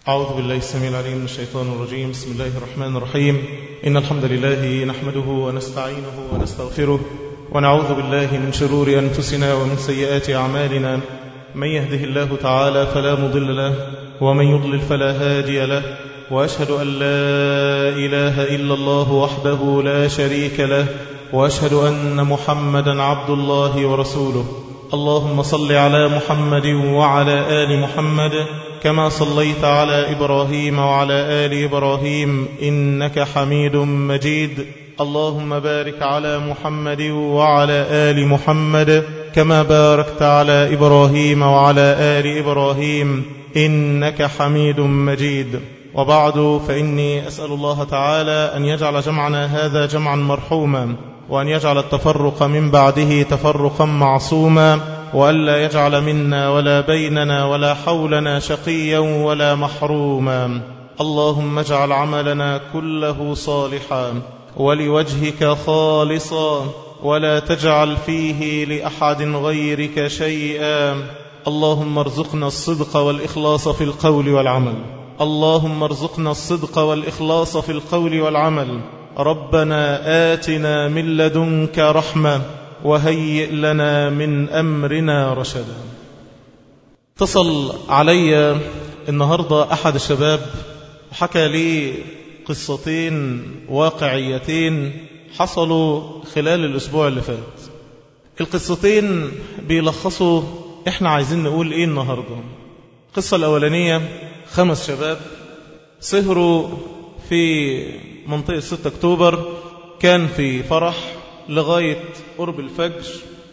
أعوذ بالله السميع العليم من الشيطان الرجيم بسم الله الرحمن الرحيم إن الحمد لله نحمده ونستعينه ونستغفره ونعوذ بالله من شرور أنفسنا ومن سيئات أعمالنا من يهده الله تعالى فلا مضل له ومن يضلل فلا هادي له وأشهد أن لا إله إلا الله وحده لا شريك له وأشهد أن محمدا عبد الله ورسوله اللهم صل على محمد وعلى آل محمد كما صليت على إبراهيم وعلى آل إبراهيم إنك حميد مجيد اللهم بارك على محمد وعلى آل محمد كما باركت على إبراهيم وعلى آل إبراهيم إنك حميد مجيد وبعد فإني أسأل الله تعالى أن يجعل جمعنا هذا جمعا مرحوما وأن يجعل التفرق من بعده تفرقا معصوما وألا يجعل منا ولا بيننا ولا حولنا شقيا ولا محروما اللهم اجعل عملنا كله صالحا ولوجهك خالصا ولا تجعل فيه لأحد غيرك شيئا اللهم ارزقنا الصدق والإخلاص في القول والعمل اللهم ارزقنا الصدق والإخلاص في القول والعمل ربنا آتنا من لدنك رحمة وهيئ لنا من أمرنا رشدا اتصل علي النهاردة أحد الشباب وحكى لي قصتين واقعيتين حصلوا خلال الأسبوع اللي فات القصتين بيلخصوا احنا عايزين نقول ايه النهاردة القصة الأولانية خمس شباب سهروا في منطقة 6 أكتوبر كان في فرح لغاية قرب الفجر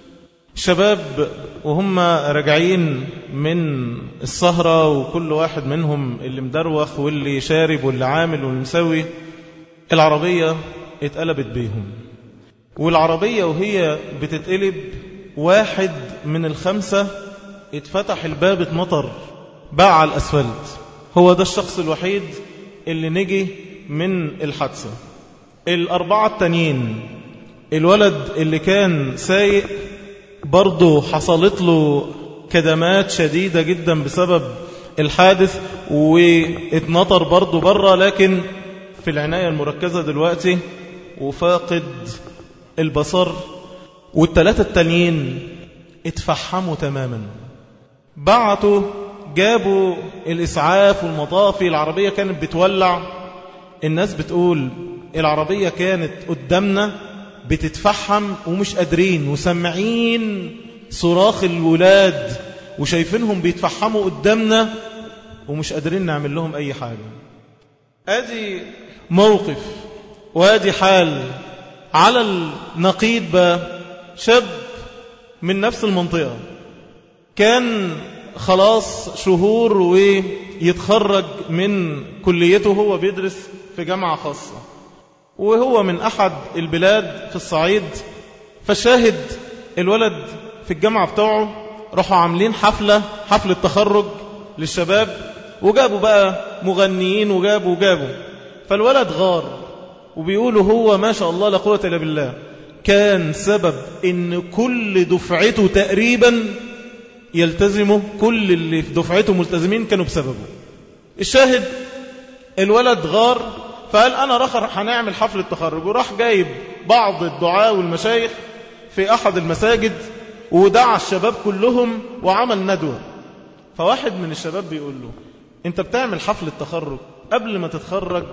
الشباب وهم راجعين من السهرة وكل واحد منهم اللي مدروخ واللي شارب واللي عامل واللي مسوي العربية اتقلبت بيهم والعربية وهي بتتقلب واحد من الخمسة اتفتح الباب اتمطر باع على الأسفلت هو ده الشخص الوحيد اللي نجي من الحادثة الأربعة التانيين الولد اللي كان سايق برضه حصلت له كدمات شديدة جدا بسبب الحادث واتنطر برضه بره لكن في العناية المركزة دلوقتي وفاقد البصر والتلاتة التانيين اتفحموا تماما بعتوا جابوا الإسعاف والمطافي العربية كانت بتولع الناس بتقول العربية كانت قدامنا بتتفحم ومش قادرين وسمعين صراخ الولاد وشايفينهم بيتفحموا قدامنا ومش قادرين نعمل لهم أي حاجة ادي موقف وادي حال على النقيض بقى شاب من نفس المنطقة كان خلاص شهور ويتخرج من كليته هو بيدرس في جامعة خاصة وهو من أحد البلاد في الصعيد فشاهد الولد في الجامعة بتاعه راحوا عاملين حفلة حفلة تخرج للشباب وجابوا بقى مغنيين وجابوا وجابوا فالولد غار وبيقولوا هو ما شاء الله لا قوة إلا بالله كان سبب ان كل دفعته تقريبا يلتزموا كل اللي في دفعته ملتزمين كانوا بسببه الشاهد الولد غار فقال أنا رخر هنعمل حفلة تخرج وراح جايب بعض الدعاء والمشايخ في أحد المساجد ودعا الشباب كلهم وعمل ندوة فواحد من الشباب بيقول له انت بتعمل حفلة تخرج قبل ما تتخرج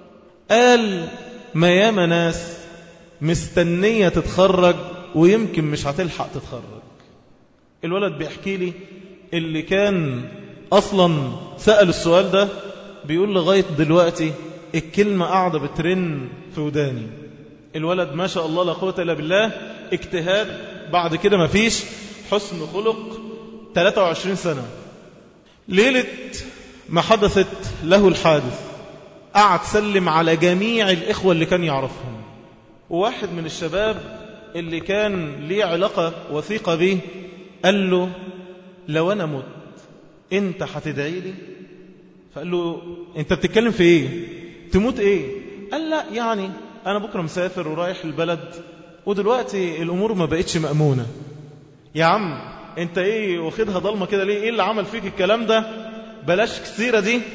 قال ما ياما ناس مستنية تتخرج ويمكن مش هتلحق تتخرج الولد بيحكي لي اللي كان أصلا سأل السؤال ده بيقول لغاية دلوقتي الكلمة قاعدة بترن في وداني الولد ما شاء الله لا قوة إلا بالله اجتهاد بعد كده ما فيش حسن خلق 23 سنة ليلة ما حدثت له الحادث قعد سلم على جميع الإخوة اللي كان يعرفهم وواحد من الشباب اللي كان ليه علاقة وثيقة به قال له لو أنا مت أنت هتدعي لي فقال له أنت بتتكلم في إيه تموت إيه قال لا يعني أنا بكرة مسافر ورايح البلد ودلوقتي الأمور ما بقتش مأمونة يا عم أنت إيه واخدها ضلمة كده ليه إيه اللي عمل فيك الكلام ده بلاش كثيرة دي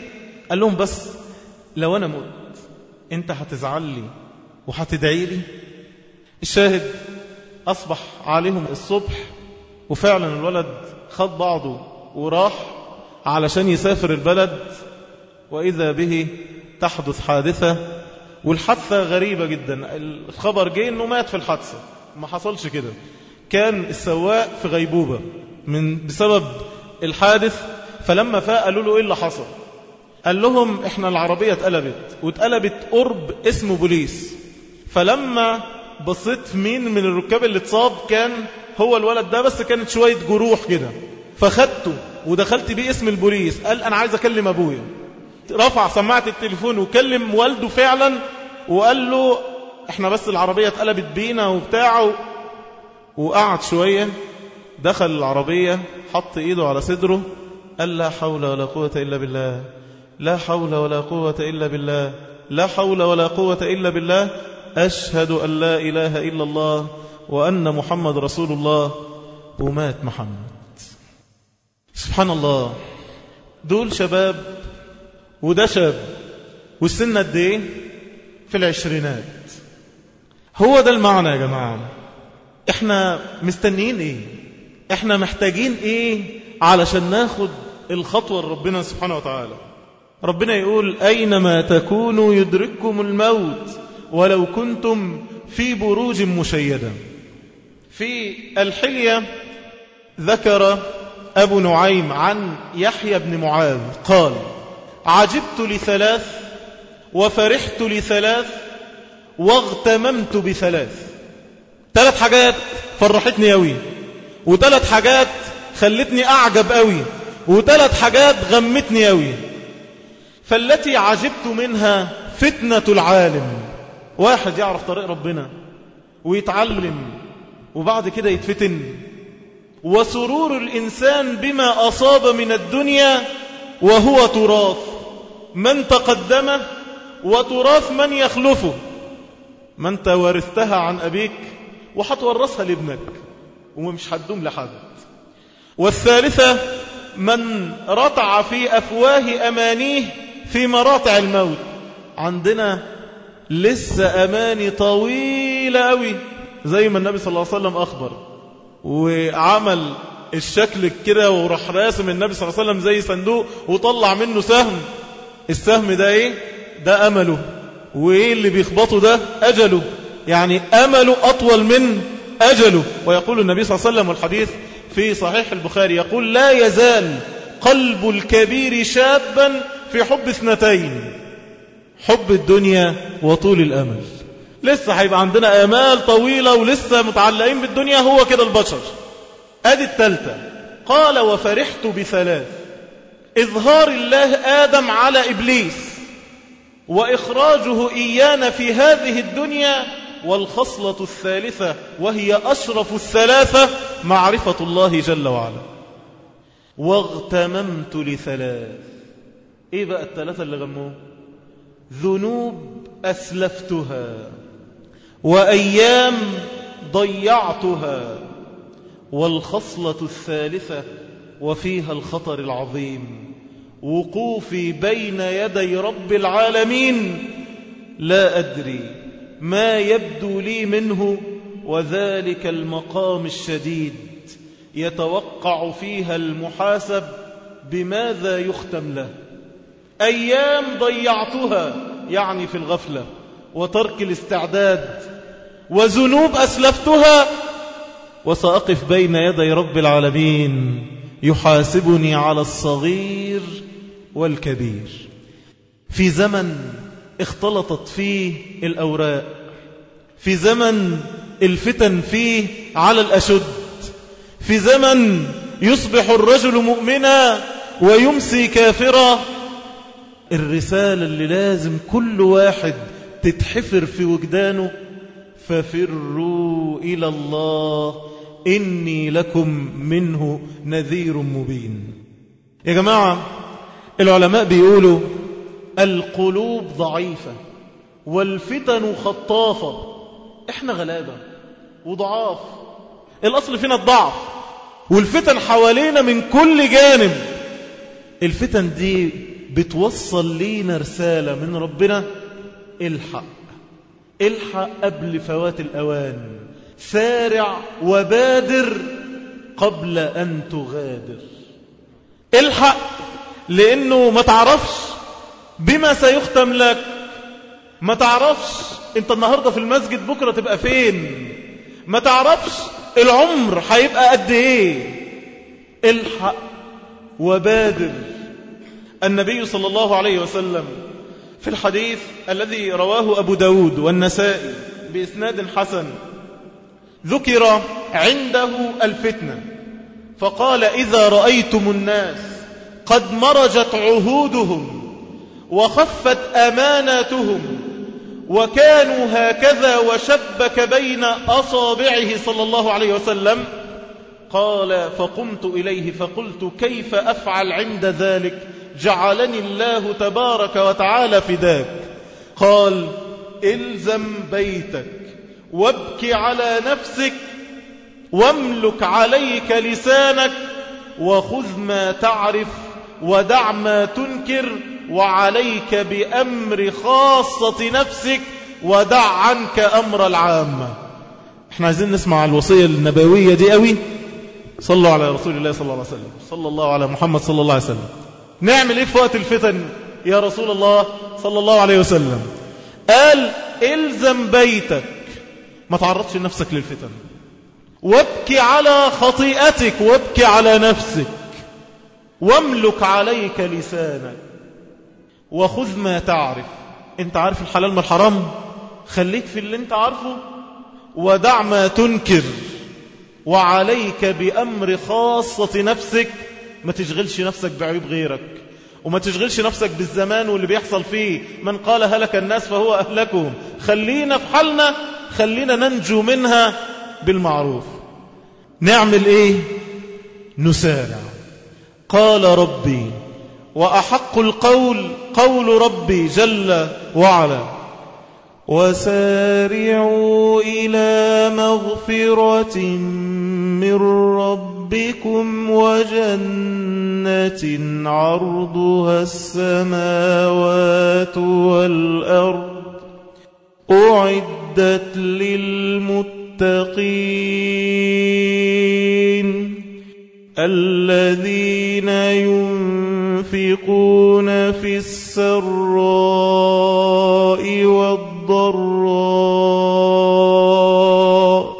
قال لهم بس لو أنا مت أنت هتزعل لي وهتدعي لي الشاهد أصبح عليهم الصبح وفعلا الولد خد بعضه وراح علشان يسافر البلد وإذا به تحدث حادثة والحادثة غريبة جدا الخبر جه أنه مات في الحادثة ما حصلش كده كان السواق في غيبوبة من بسبب الحادث فلما فاق قالوا له إيه اللي حصل قال لهم إحنا العربية اتقلبت واتقلبت قرب اسمه بوليس فلما بصيت مين من الركاب اللي اتصاب كان هو الولد ده بس كانت شوية جروح كده فخدته ودخلت بيه اسم البوليس قال أنا عايز أكلم أبويا رفع سماعة التليفون وكلم والده فعلا وقال له احنا بس العربية اتقلبت بينا وبتاعه وقعد شوية دخل العربية حط ايده على صدره قال لا حول ولا قوة إلا بالله لا حول ولا قوة إلا بالله لا حول ولا قوة إلا بالله أشهد أن لا إله إلا الله وأن محمد رسول الله ومات محمد سبحان الله دول شباب وده شاب والسن قد ايه في العشرينات هو ده المعنى يا جماعة احنا مستنيين ايه احنا محتاجين ايه علشان ناخد الخطوة لربنا سبحانه وتعالى ربنا يقول أينما تكونوا يدرككم الموت ولو كنتم في بروج مشيدة في الحلية ذكر أبو نعيم عن يحيى بن معاذ قال عجبت لثلاث وفرحت لثلاث واغتممت بثلاث ثلاث حاجات فرحتني قوي وثلاث حاجات خلتني أعجب قوي وثلاث حاجات غمتني قوي فالتي عجبت منها فتنة العالم واحد يعرف طريق ربنا ويتعلم وبعد كده يتفتن وسرور الإنسان بما أصاب من الدنيا وهو تراث من تقدمه وتراث من يخلفه ما انت ورثتها عن أبيك وحتورثها لابنك ومش هتدوم لحد والثالثة من رتع في أفواه أمانيه في مراتع الموت عندنا لسه أماني طويلة أوي زي ما النبي صلى الله عليه وسلم أخبر وعمل الشكل كده وراح راسم النبي صلى الله عليه وسلم زي صندوق وطلع منه سهم السهم ده ايه ده أمله وايه اللي بيخبطه ده أجله يعني أمله أطول من أجله ويقول النبي صلى الله عليه وسلم والحديث في صحيح البخاري يقول لا يزال قلب الكبير شابا في حب اثنتين حب الدنيا وطول الأمل لسه هيبقى عندنا آمال طويلة ولسه متعلقين بالدنيا هو كده البشر أدي التالتة قال وفرحت بثلاث إظهار الله آدم على إبليس وإخراجه إيانا في هذه الدنيا والخصلة الثالثة وهي أشرف الثلاثة معرفة الله جل وعلا واغتممت لثلاث إيه بقى الثلاثة اللي غموه ذنوب أسلفتها وأيام ضيعتها والخصلة الثالثة وفيها الخطر العظيم وقوفي بين يدي رب العالمين لا أدري ما يبدو لي منه وذلك المقام الشديد يتوقع فيها المحاسب بماذا يختم له أيام ضيعتها يعني في الغفلة وترك الاستعداد وذنوب أسلفتها وسأقف بين يدي رب العالمين يحاسبني على الصغير والكبير في زمن اختلطت فيه الأوراق في زمن الفتن فيه على الأشد في زمن يصبح الرجل مؤمنا ويمسي كافرا الرسالة اللي لازم كل واحد تتحفر في وجدانه ففروا إلى الله إني لكم منه نذير مبين يا جماعة العلماء بيقولوا القلوب ضعيفة والفتن خطافة احنا غلابة وضعاف الأصل فينا الضعف والفتن حوالينا من كل جانب الفتن دي بتوصل لينا رسالة من ربنا الحق الحق قبل فوات الأوان سارع وبادر قبل أن تغادر الحق لأنه ما تعرفش بما سيختم لك ما تعرفش انت النهاردة في المسجد بكرة تبقى فين ما تعرفش العمر هيبقى قد ايه الحق وبادر النبي صلى الله عليه وسلم في الحديث الذي رواه أبو داود والنسائي بإسناد حسن ذكر عنده الفتنة فقال إذا رأيتم الناس قد مرجت عهودهم وخفت أماناتهم وكانوا هكذا وشبك بين أصابعه صلى الله عليه وسلم قال فقمت إليه فقلت كيف أفعل عند ذلك جعلني الله تبارك وتعالى فداك قال الزم بيتك وابك على نفسك واملك عليك لسانك وخذ ما تعرف ودع ما تنكر وعليك بأمر خاصة نفسك ودع عنك أمر العامة احنا عايزين نسمع الوصية النبوية دي قوي صلوا على رسول الله صلى الله عليه وسلم صلى الله على محمد صلى الله عليه وسلم نعمل ايه في وقت الفتن يا رسول الله صلى الله عليه وسلم قال الزم بيتك ما تعرضش نفسك للفتن وابكي على خطيئتك وابكي على نفسك واملك عليك لسانك وخذ ما تعرف انت عارف الحلال من الحرام خليك في اللي انت عارفه ودع ما تنكر وعليك بأمر خاصة نفسك ما تشغلش نفسك بعيوب غيرك وما تشغلش نفسك بالزمان واللي بيحصل فيه من قال هلك الناس فهو أهلكهم خلينا في حالنا خلينا ننجو منها بالمعروف نعمل ايه نسارع قال ربي وأحق القول قول ربي جل وعلا وسارعوا إلى مغفرة من ربكم وجنة عرضها السماوات والأرض أعدت للمتقين الذين ينفقون في السراء والضراء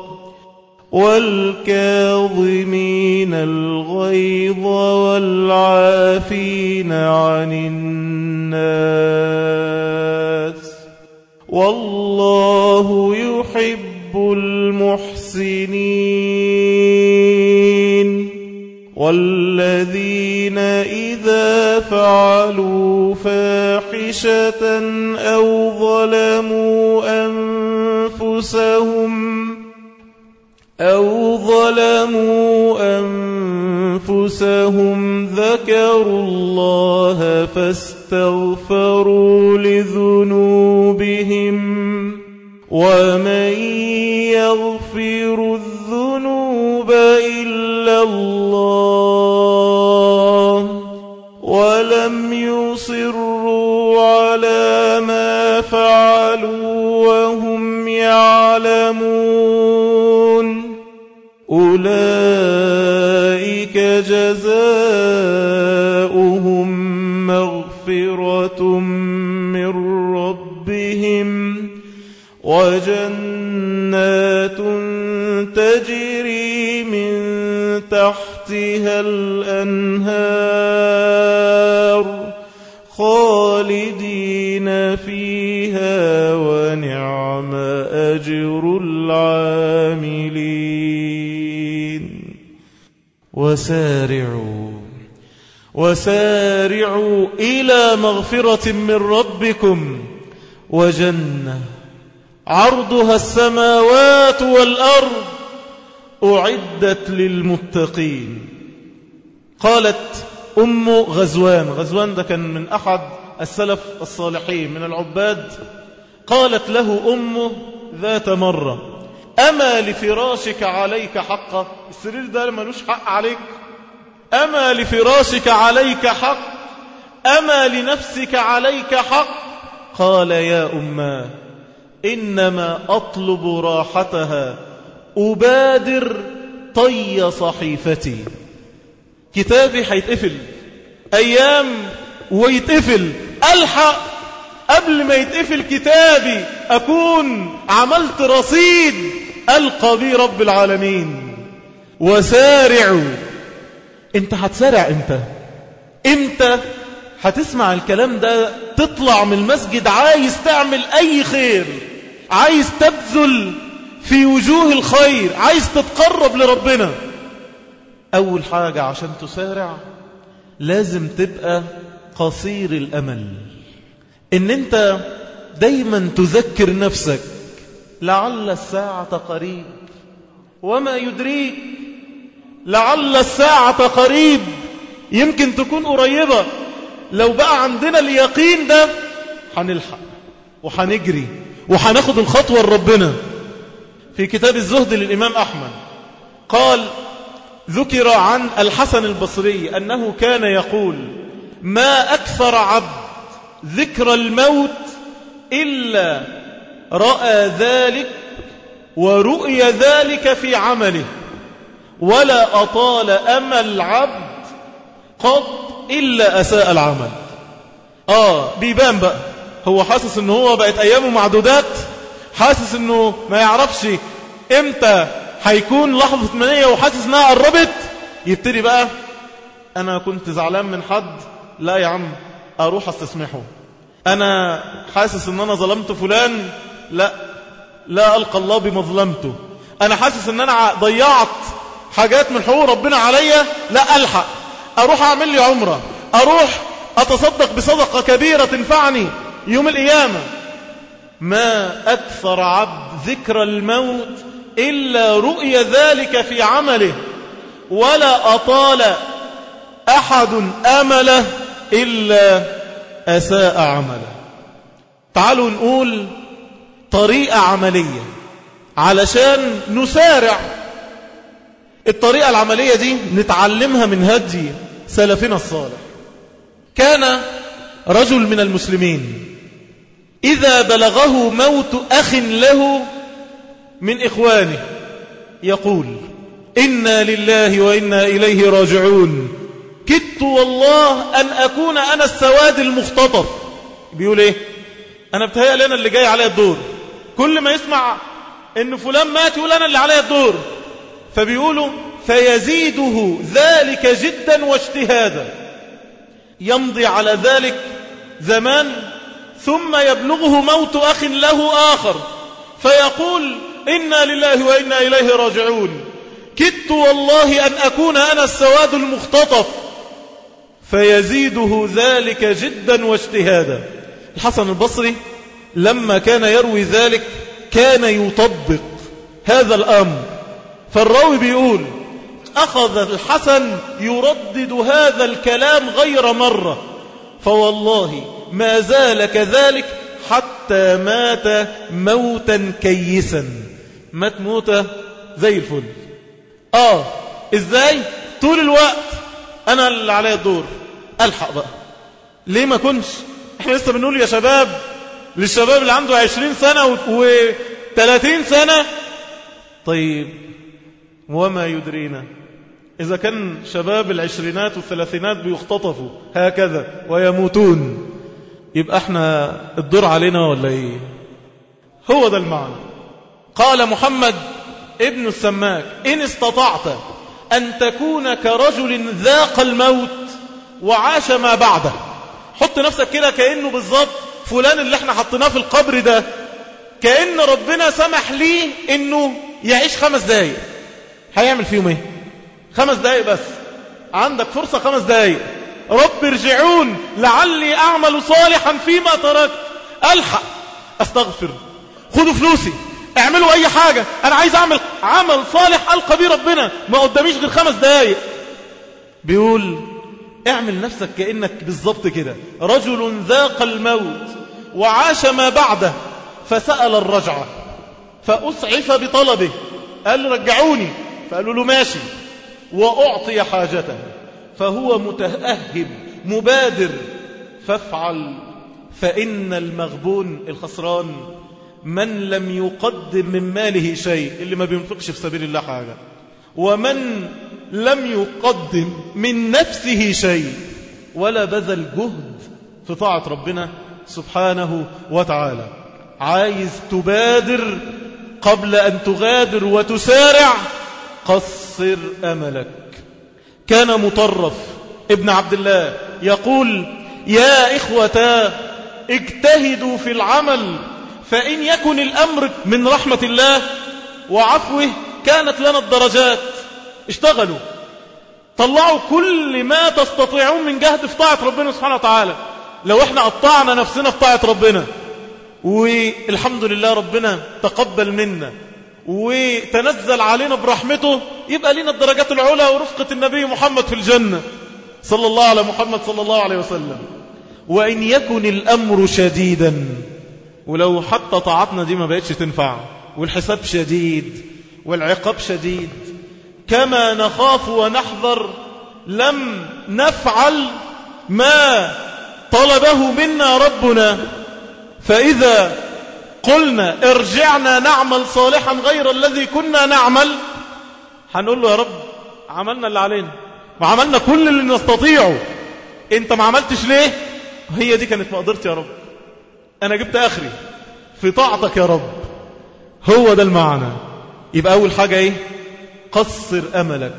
والكاظمين الغيظ والعافين عن الناس والله يحب المحسنين والذين إذا فعلوا فاحشة أو ظلموا أنفسهم أو ظلموا أنفسهم ذكروا الله فاستغفروا لذنوبهم ومن يغفر الذنوب إلا الله ولم يصروا على ما فعلوا وهم يعلمون أولئك جزاؤهم مغفرة من ربهم وجنات تجري من تحتها الأنهار خالدين فيها ونعم أجر العاملين وسارعوا وسارعوا إلى مغفرة من ربكم وجنة عرضها السماوات والأرض أعدت للمتقين قالت أم غزوان غزوان ده كان من أحد السلف الصالحين من العباد قالت له أمه ذات مرة أما لفراشك عليك حقا السرير ده ملوش حق عليك أما لفراشك عليك حق أما لنفسك عليك حق قال يا أماه إنما أطلب راحتها أبادر طي صحيفتي كتابي هيتقفل أيام ويتقفل ألحق قبل ما يتقفل كتابي أكون عملت رصيد ألقى بي رب العالمين وسارعوا انت هتسارع امتى امتى هتسمع الكلام ده تطلع من المسجد عايز تعمل اي خير عايز تبذل في وجوه الخير عايز تتقرب لربنا اول حاجة عشان تسارع لازم تبقى قصير الامل ان انت دايما تذكر نفسك لعل الساعة قريب وما يدريك لعل الساعة قريب يمكن تكون قريبة لو بقى عندنا اليقين ده هنلحق وهنجري وهناخد الخطوة لربنا في كتاب الزهد للإمام أحمد قال ذكر عن الحسن البصري أنه كان يقول ما أكثر عبد ذكر الموت إلا رأى ذلك ورؤي ذلك في عمله ولا أطال أمل عبد قط إلا أساء العمل آه بيبان بقى هو حاسس أنه هو بقت أيامه معدودات حاسس أنه ما يعرفش إمتى هيكون لحظة منية وحاسس أنها قربت يبتدي بقى أنا كنت زعلان من حد لا يا عم أروح استسمحه أنا حاسس أن أنا ظلمت فلان لا لا ألقى الله بمظلمته أنا حاسس أن أنا ضيعت حاجات من حقوق ربنا عليا لا ألحق أروح أعمل لي عمرة أروح أتصدق بصدقة كبيرة تنفعني يوم القيامة ما أكثر عبد ذكر الموت إلا رؤي ذلك في عمله ولا أطال أحد أمله إلا أساء عمله تعالوا نقول طريقة عملية علشان نسارع الطريقة العملية دي نتعلمها من هدي سلفنا الصالح كان رجل من المسلمين إذا بلغه موت أخ له من إخوانه يقول إنا لله وإنا إليه راجعون كدت والله أن أكون أنا السواد المختطف بيقول إيه أنا بتهيأ أنا اللي جاي عليا الدور كل ما يسمع إن فلان مات يقول أنا اللي عليا الدور فبيقولوا فيزيده ذلك جدا واجتهادا يمضي على ذلك زمان ثم يبلغه موت أخ له آخر فيقول إنا لله وإنا إليه راجعون كدت والله أن أكون أنا السواد المختطف فيزيده ذلك جدا واجتهادا الحسن البصري لما كان يروي ذلك كان يطبق هذا الأمر فالراوي بيقول أخذ الحسن يردد هذا الكلام غير مرة فوالله ما زال كذلك حتى مات موتا كيسا مات موتة زي الفل آه إزاي طول الوقت أنا اللي عليا الدور ألحق بقى ليه ما كنش احنا لسه بنقول يا شباب للشباب اللي عنده عشرين سنة و ثلاثين سنة طيب وما يدرينا إذا كان شباب العشرينات والثلاثينات بيختطفوا هكذا ويموتون يبقى احنا الدور علينا ولا ايه هو ده المعنى قال محمد ابن السماك إن استطعت أن تكون كرجل ذاق الموت وعاش ما بعده حط نفسك كده كأنه بالظبط فلان اللي احنا حطيناه في القبر ده كأن ربنا سمح ليه انه يعيش خمس دقايق هيعمل فيهم ايه خمس دقايق بس عندك فرصة خمس دقايق رب ارجعون لعلي أعمل صالحا فيما تركت ألحق أستغفر خدوا فلوسي اعملوا أي حاجة أنا عايز أعمل عمل صالح ألقى بيه ربنا ما قداميش غير خمس دقايق بيقول اعمل نفسك كأنك بالظبط كده رجل ذاق الموت وعاش ما بعده فسأل الرجعة فأسعف بطلبه قال رجعوني فقالوا له ماشي وأعطي حاجته فهو متأهب مبادر فافعل فإن المغبون الخسران من لم يقدم من ماله شيء اللي ما بينفقش في سبيل الله حاجة ومن لم يقدم من نفسه شيء ولا بذل جهد في طاعة ربنا سبحانه وتعالى عايز تبادر قبل أن تغادر وتسارع قصر أملك كان مطرف ابن عبد الله يقول يا إخوتا اجتهدوا في العمل فإن يكن الأمر من رحمة الله وعفوه كانت لنا الدرجات اشتغلوا طلعوا كل ما تستطيعون من جهد في طاعة ربنا سبحانه وتعالى لو احنا قطعنا نفسنا في طاعة ربنا والحمد لله ربنا تقبل منا وتنزل علينا برحمته يبقى لنا الدرجات العلى ورفقة النبي محمد في الجنة صلى الله على محمد صلى الله عليه وسلم وإن يكن الأمر شديدا ولو حتى طاعتنا دي ما بقتش تنفع والحساب شديد والعقاب شديد كما نخاف ونحذر لم نفعل ما طلبه منا ربنا فإذا قلنا ارجعنا نعمل صالحا غير الذي كنا نعمل هنقول له يا رب عملنا اللي علينا وعملنا كل اللي نستطيعه انت ما عملتش ليه هي دي كانت مقدرتي يا رب انا جبت اخري في طاعتك يا رب هو ده المعنى يبقى اول حاجة ايه قصر املك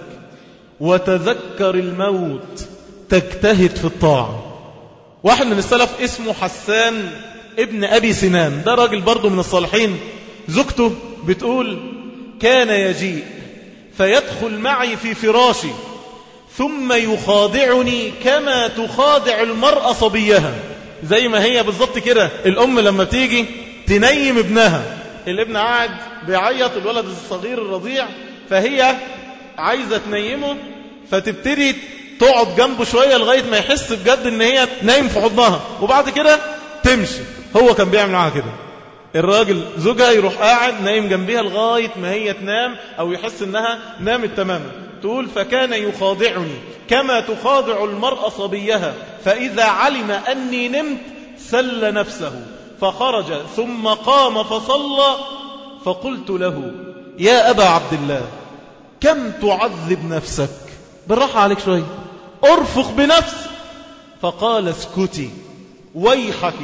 وتذكر الموت تجتهد في الطاعة واحد من السلف اسمه حسان ابن أبي سنان ده راجل برضه من الصالحين زوجته بتقول كان يجيء فيدخل معي في فراشي ثم يخادعني كما تخادع المرأة صبيها زي ما هي بالظبط كده الأم لما تيجي تنيم ابنها الابن قاعد بيعيط الولد الصغير الرضيع فهي عايزة تنيمه فتبتدي تقعد جنبه شوية لغاية ما يحس بجد ان هي نايم في حضنها وبعد كده تمشي هو كان بيعمل معاها كده الراجل زوجها يروح قاعد نايم جنبها لغاية ما هي تنام أو يحس أنها نامت تماما تقول فكان يخاضعني كما تخاضع المرأة صبيها فإذا علم أني نمت سل نفسه فخرج ثم قام فصلى فقلت له يا أبا عبد الله كم تعذب نفسك بالراحة عليك شوي ارفق بنفسك فقال اسكتي ويحك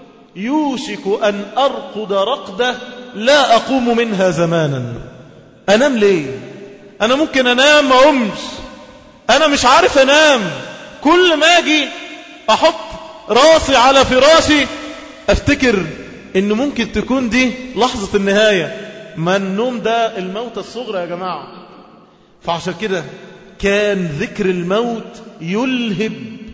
يوشك أن أرقد رقدة لا أقوم منها زمانا أنام ليه أنا ممكن أنام ما أمش أنا مش عارف أنام كل ما أجي أحط راسي على فراشي أفتكر إن ممكن تكون دي لحظة النهاية ما النوم ده الموت الصغرى يا جماعة فعشان كده كان ذكر الموت يلهب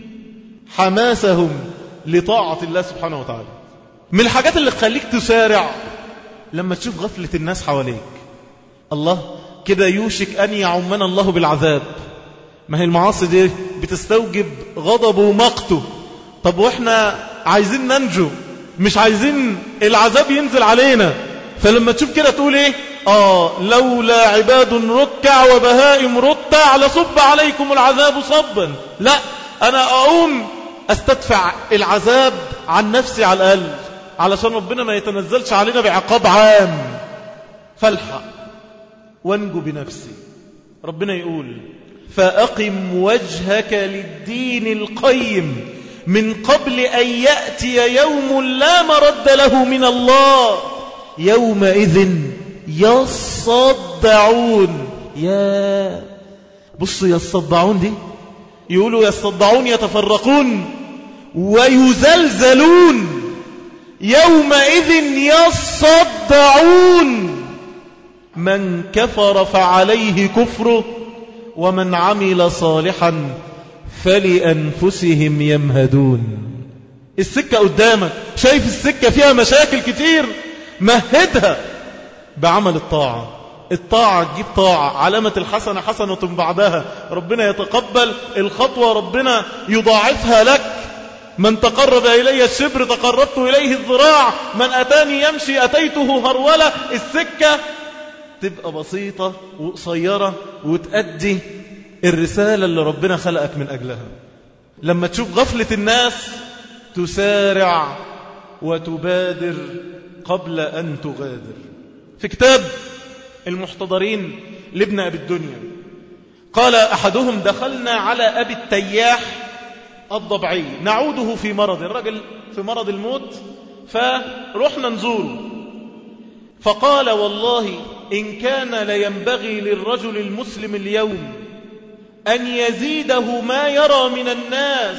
حماسهم لطاعة الله سبحانه وتعالى من الحاجات اللي تخليك تسارع لما تشوف غفلة الناس حواليك الله كده يوشك أن يعمنا الله بالعذاب ما هي المعاصي دي بتستوجب غضبه ومقته طب وإحنا عايزين ننجو مش عايزين العذاب ينزل علينا فلما تشوف كده تقول ايه آه لولا عباد ركع وبهائم رتع لصب عليكم العذاب صبا لا أنا أقوم أستدفع العذاب عن نفسي على الأقل علشان ربنا ما يتنزلش علينا بعقاب عام فالحق وانجو بنفسي ربنا يقول فأقم وجهك للدين القيم من قبل أن يأتي يوم لا مرد له من الله يومئذ يصدعون يا بصوا يصدعون دي يقولوا يصدعون يتفرقون ويزلزلون يومئذ يصدعون من كفر فعليه كفره ومن عمل صالحا فلأنفسهم يمهدون السكة قدامك شايف السكة فيها مشاكل كتير مهدها بعمل الطاعة الطاعة تجيب طاعة علامة الحسنة حسنة بعدها ربنا يتقبل الخطوة ربنا يضاعفها لك من تقرب إلي الشبر تقربت إليه الذراع من أتاني يمشي أتيته هرولة السكة تبقى بسيطة وقصيرة وتأدي الرسالة اللي ربنا خلقك من أجلها لما تشوف غفلة الناس تسارع وتبادر قبل أن تغادر في كتاب المحتضرين لابن أبي الدنيا قال أحدهم دخلنا على أبي التياح الضبعي نعوده في مرض الرجل في مرض الموت فرحنا نزوره فقال والله إن كان لينبغي للرجل المسلم اليوم أن يزيده ما يرى من الناس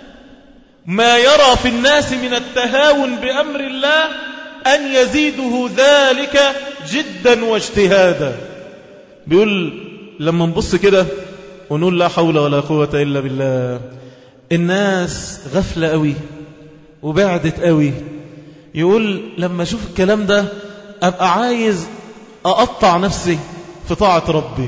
ما يرى في الناس من التهاون بأمر الله أن يزيده ذلك جدا واجتهادا بيقول لما نبص كده ونقول لا حول ولا قوة إلا بالله الناس غفلة قوي وبعدت قوي يقول لما أشوف الكلام ده أبقى عايز أقطع نفسي في طاعة ربي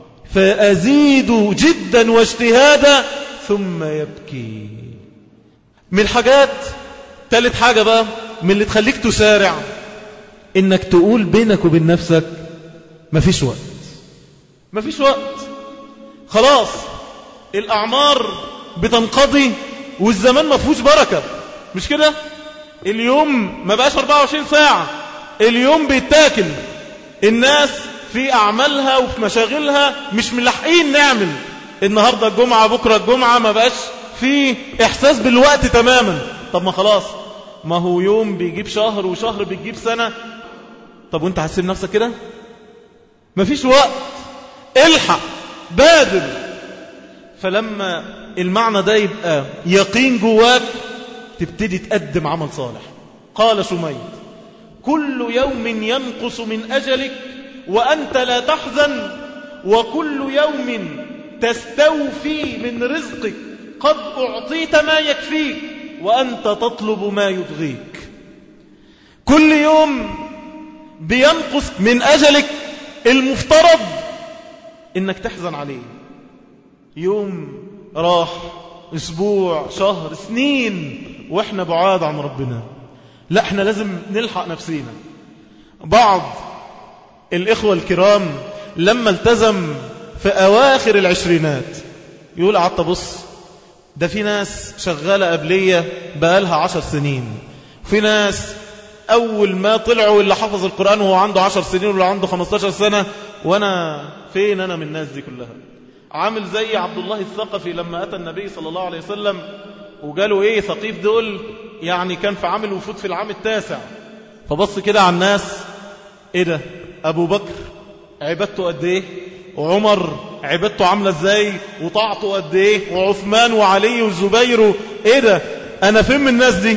فأزيد جدا واجتهادا ثم يبكي من الحاجات ثالث حاجة بقى من اللي تخليك تسارع انك تقول بينك وبين نفسك مفيش وقت مفيش وقت خلاص الأعمار بتنقضي والزمان ما فيهوش بركة مش كده اليوم ما بقاش 24 ساعة اليوم بيتاكل الناس في أعمالها وفي مشاغلها مش ملحقين نعمل النهاردة الجمعة بكرة الجمعة ما بقاش في إحساس بالوقت تماما طب ما خلاص ما هو يوم بيجيب شهر وشهر بيجيب سنة طب وانت حاسب نفسك كده مفيش وقت الحق بادر فلما المعنى ده يبقى يقين جواك تبتدي تقدم عمل صالح قال شميد كل يوم ينقص من أجلك وأنت لا تحزن وكل يوم تستوفي من رزقك قد أعطيت ما يكفيك وأنت تطلب ما يبغيك كل يوم بينقص من أجلك المفترض إنك تحزن عليه يوم راح أسبوع شهر سنين وإحنا بعاد عن ربنا لا إحنا لازم نلحق نفسينا بعض الإخوة الكرام لما التزم في أواخر العشرينات يقول قعدت بص ده في ناس شغالة قبلية بقالها عشر سنين في ناس أول ما طلعوا اللي حفظ القرآن وهو عنده عشر سنين واللي عنده خمستاشر سنة وأنا فين أنا من الناس دي كلها عامل زي عبد الله الثقفي لما أتى النبي صلى الله عليه وسلم وقالوا إيه ثقيف دول يعني كان في عامل وفود في العام التاسع فبص كده على الناس إيه ده أبو بكر عبادته قد إيه وعمر عبادته عاملة ازاي وطاعته قد ايه وعثمان وعلي والزبير ايه ده انا فين من الناس دي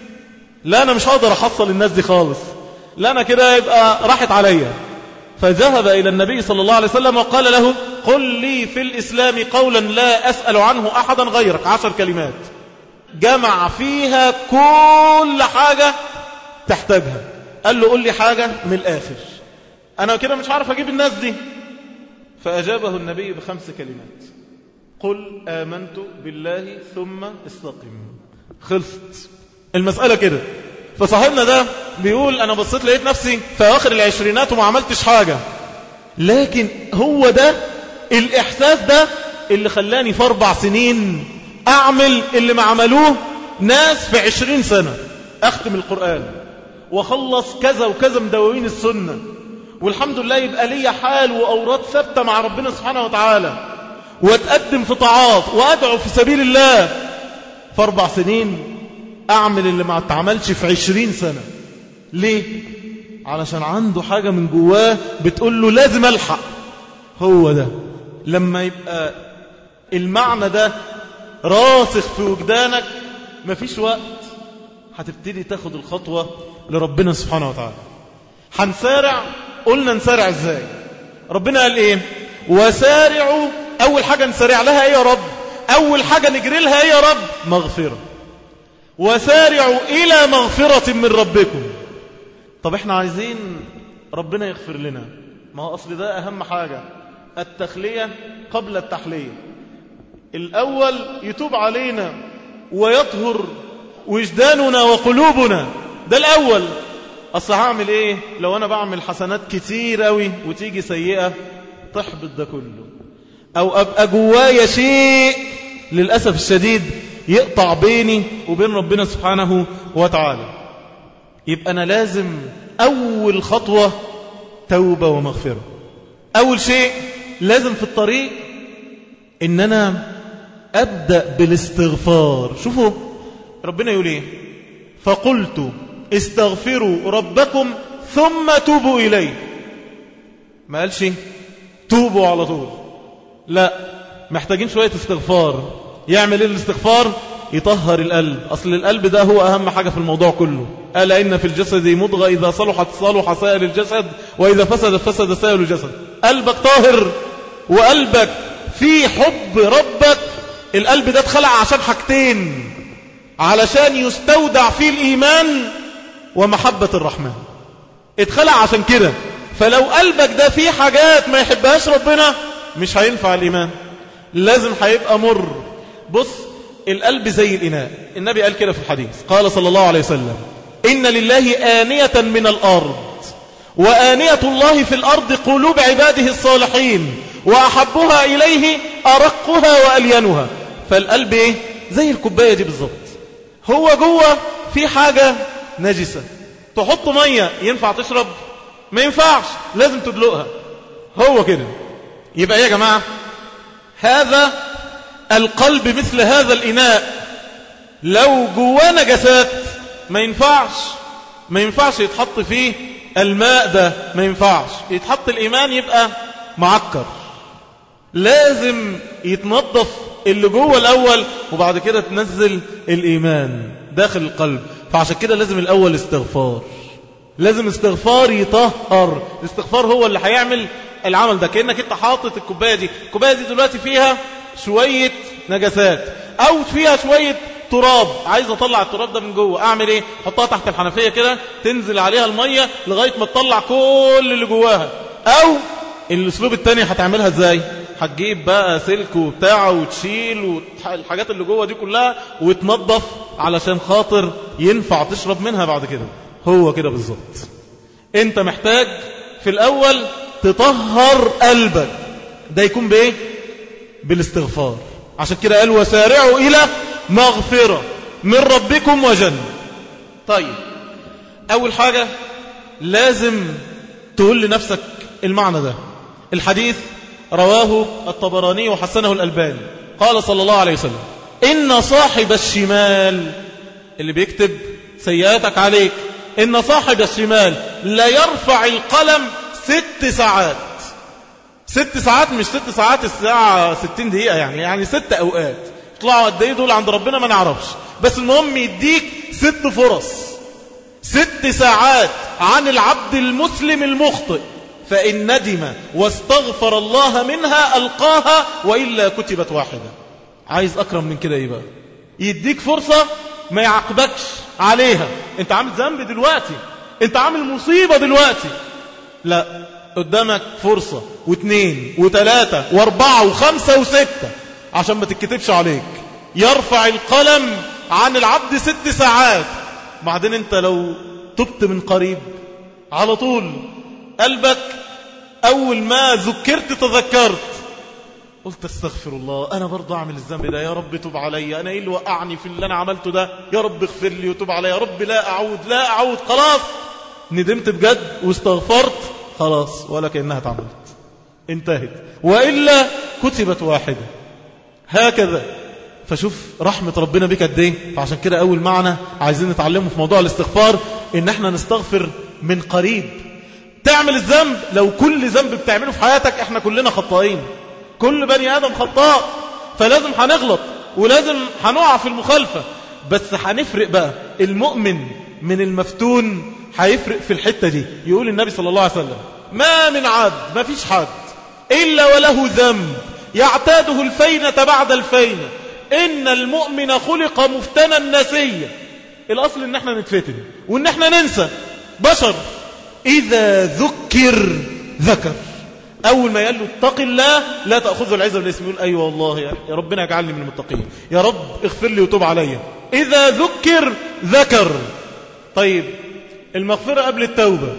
لا انا مش هقدر احصل الناس دي خالص لا انا كده يبقى راحت عليا فذهب الى النبي صلى الله عليه وسلم وقال له قل لي في الاسلام قولا لا اسأل عنه احدا غيرك عشر كلمات جمع فيها كل حاجة تحتاجها قال له قل لي حاجة من الاخر انا كده مش عارف اجيب الناس دي فأجابه النبي بخمس كلمات قل آمنت بالله ثم استقم خلصت المسألة كده فصاحبنا ده بيقول أنا بصيت لقيت نفسي في آخر العشرينات وما عملتش حاجة لكن هو ده الإحساس ده اللي خلاني في أربع سنين أعمل اللي ما عملوه ناس في عشرين سنة أختم القرآن وخلص كذا وكذا من دواوين السنة والحمد لله يبقى لي حال وأوراد ثابتة مع ربنا سبحانه وتعالى واتقدم في طاعات وأدعو في سبيل الله في أربع سنين أعمل اللي ما اتعملش في عشرين سنة ليه؟ علشان عنده حاجة من جواه بتقول له لازم ألحق هو ده لما يبقى المعنى ده راسخ في وجدانك مفيش وقت هتبتدي تاخد الخطوة لربنا سبحانه وتعالى هنسارع قلنا نسارع ازاي ربنا قال ايه وسارعوا اول حاجة نسارع لها ايه يا رب اول حاجة نجري لها ايه يا رب مغفرة وسارعوا الى مغفرة من ربكم طب احنا عايزين ربنا يغفر لنا ما هو اصل ده اهم حاجة التخلية قبل التحلية الاول يتوب علينا ويطهر وجداننا وقلوبنا ده الاول أصل هعمل إيه لو أنا بعمل حسنات كتير أوي وتيجي سيئة تحبط ده كله أو أبقى جوايا شيء للأسف الشديد يقطع بيني وبين ربنا سبحانه وتعالى يبقى أنا لازم أول خطوة توبة ومغفرة أول شيء لازم في الطريق إن أنا أبدأ بالاستغفار شوفوا ربنا يقول إيه فقلت استغفروا ربكم ثم توبوا إليه ما قالش توبوا على طول لا محتاجين شوية استغفار يعمل ايه الاستغفار يطهر القلب أصل القلب ده هو أهم حاجة في الموضوع كله ألا إن في الجسد مضغة إذا صلحت صلح سائر الجسد وإذا فسد فسد سائر الجسد قلبك طاهر وقلبك في حب ربك القلب ده اتخلق عشان حاجتين علشان يستودع فيه الإيمان ومحبة الرحمن اتخلق عشان كده فلو قلبك ده فيه حاجات ما يحبهاش ربنا مش هينفع الإيمان لازم هيبقى مر بص القلب زي الإناء النبي قال كده في الحديث قال صلى الله عليه وسلم إن لله آنية من الأرض وآنية الله في الأرض قلوب عباده الصالحين وأحبها إليه أرقها وألينها فالقلب إيه؟ زي الكوباية دي بالظبط هو جوه في حاجة نجسة تحط مية ينفع تشرب ما ينفعش لازم تدلقها هو كده يبقى يا جماعة هذا القلب مثل هذا الإناء لو جواه نجسات ما ينفعش ما ينفعش يتحط فيه الماء ده ما ينفعش يتحط الإيمان يبقى معكر لازم يتنظف اللي جوه الأول وبعد كده تنزل الإيمان داخل القلب فعشان كده لازم الأول استغفار لازم استغفار يطهر الاستغفار هو اللي هيعمل العمل ده كأنك انت حاطط الكوباية دي الكوباية دي دلوقتي فيها شوية نجسات او فيها شوية تراب عايز اطلع التراب ده من جوه اعمل ايه حطها تحت الحنفية كده تنزل عليها المية لغاية ما تطلع كل اللي جواها او الاسلوب التاني هتعملها ازاي هتجيب بقى سلك وبتاع وتشيل والحاجات اللي جوه دي كلها وتنظف علشان خاطر ينفع تشرب منها بعد كده هو كده بالظبط انت محتاج في الاول تطهر قلبك ده يكون بايه بالاستغفار عشان كده قال وسارعوا الى مغفرة من ربكم وجنة طيب اول حاجة لازم تقول لنفسك المعنى ده الحديث رواه الطبراني وحسنه الألباني قال صلى الله عليه وسلم إن صاحب الشمال اللي بيكتب سيئاتك عليك إن صاحب الشمال لا يرفع القلم ست ساعات ست ساعات مش ست ساعات الساعة ستين دقيقة يعني يعني ست أوقات طلعوا قد ايه دول عند ربنا ما نعرفش بس المهم يديك ست فرص ست ساعات عن العبد المسلم المخطئ فإن ندم واستغفر الله منها ألقاها وإلا كتبت واحدة عايز أكرم من كده إيه بقى يديك فرصة ما يعاقبكش عليها انت عامل ذنب دلوقتي انت عامل مصيبة دلوقتي لا قدامك فرصة واثنين وثلاثة واربعة وخمسة وستة عشان ما تتكتبش عليك يرفع القلم عن العبد ست ساعات بعدين انت لو تبت من قريب على طول قلبك أول ما ذكرت تذكرت قلت استغفر الله أنا برضو أعمل الذنب ده يا رب تب علي أنا إيه اللي وقعني في اللي أنا عملته ده يا رب اغفر لي وتب علي يا رب لا أعود لا أعود خلاص ندمت بجد واستغفرت خلاص ولا كأنها اتعملت انتهت وإلا كتبت واحدة هكذا فشوف رحمة ربنا بك قد ايه فعشان كده أول معنى عايزين نتعلمه في موضوع الاستغفار إن احنا نستغفر من قريب تعمل الذنب لو كل ذنب بتعمله في حياتك احنا كلنا خطائين كل بني آدم خطاء فلازم هنغلط ولازم هنقع في المخالفة بس هنفرق بقى المؤمن من المفتون هيفرق في الحتة دي يقول النبي صلى الله عليه وسلم ما من عبد ما فيش حد إلا وله ذنب يعتاده الفينة بعد الفينة إن المؤمن خلق مفتنا نسيا الأصل إن احنا نتفتن وإن احنا ننسى بشر إذا ذكر ذكر أول ما قال له اتق الله لا تأخذه العزة بالاسم يقول أيوة والله يا ربنا يجعلني من المتقين يا رب اغفر لي وتوب علي إذا ذكر ذكر طيب المغفرة قبل التوبة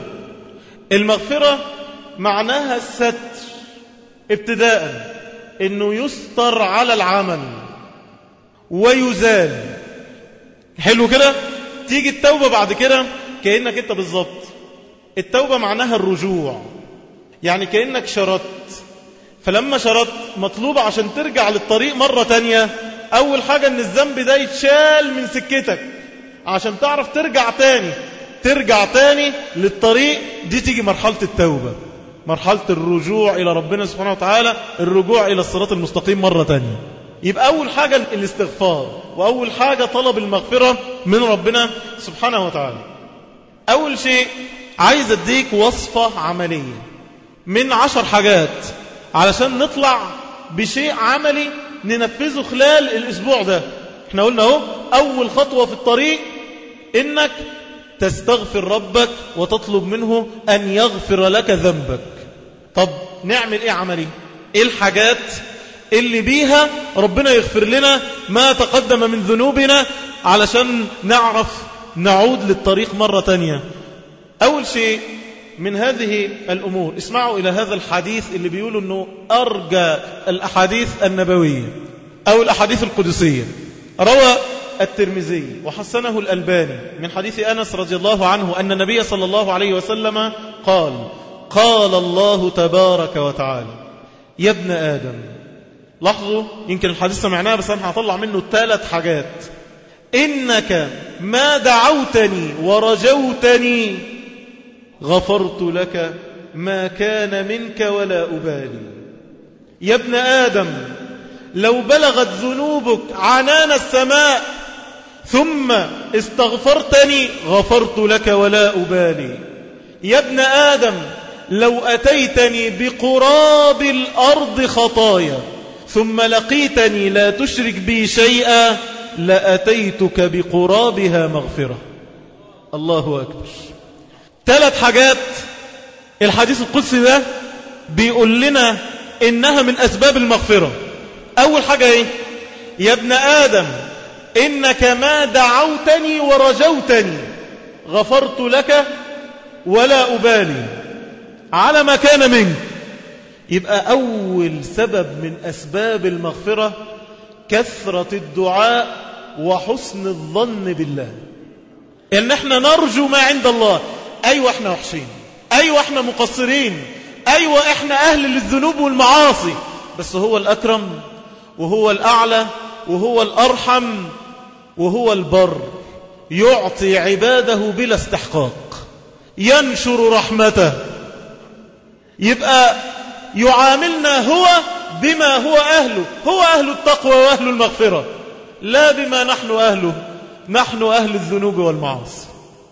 المغفرة معناها الستر ابتداء انه يستر على العمل ويزال حلو كده تيجي التوبة بعد كده كأنك انت بالظبط التوبة معناها الرجوع يعني كأنك شردت فلما شردت مطلوب عشان ترجع للطريق مرة تانية أول حاجة أن الذنب ده يتشال من سكتك عشان تعرف ترجع تاني ترجع تاني للطريق دي تيجي مرحلة التوبة مرحلة الرجوع إلى ربنا سبحانه وتعالى الرجوع إلى الصراط المستقيم مرة تانية يبقى أول حاجة الاستغفار وأول حاجة طلب المغفرة من ربنا سبحانه وتعالى أول شيء عايز أديك وصفة عملية من عشر حاجات علشان نطلع بشيء عملي ننفذه خلال الأسبوع ده احنا قلنا اهو أول خطوة في الطريق إنك تستغفر ربك وتطلب منه أن يغفر لك ذنبك طب نعمل إيه عملي إيه الحاجات اللي بيها ربنا يغفر لنا ما تقدم من ذنوبنا علشان نعرف نعود للطريق مرة تانية أول شيء من هذه الأمور اسمعوا إلى هذا الحديث اللي بيقولوا أنه أرجى الأحاديث النبوية أو الأحاديث القدسية روى الترمذي وحسنه الألباني من حديث أنس رضي الله عنه أن النبي صلى الله عليه وسلم قال قال الله تبارك وتعالى يا ابن آدم لاحظوا يمكن الحديث سمعناه بس أنا هطلع منه ثلاث حاجات إنك ما دعوتني ورجوتني غفرت لك ما كان منك ولا أبالي يا ابن آدم لو بلغت ذنوبك عنان السماء ثم استغفرتني غفرت لك ولا أبالي يا ابن آدم لو أتيتني بقراب الأرض خطايا ثم لقيتني لا تشرك بي شيئا لأتيتك بقرابها مغفرة الله أكبر ثلاث حاجات الحديث القدسي ده بيقول لنا إنها من أسباب المغفرة أول حاجة إيه يا ابن آدم إنك ما دعوتني ورجوتني غفرت لك ولا أبالي على ما كان منك يبقى أول سبب من أسباب المغفرة كثرة الدعاء وحسن الظن بالله إن احنا نرجو ما عند الله أيوة احنا وحشين أيوة احنا مقصرين أيوة احنا أهل للذنوب والمعاصي بس هو الأكرم وهو الأعلى وهو الأرحم وهو البر يعطي عباده بلا استحقاق ينشر رحمته يبقى يعاملنا هو بما هو أهله هو أهل التقوى وأهل المغفرة لا بما نحن أهله نحن أهل الذنوب والمعاصي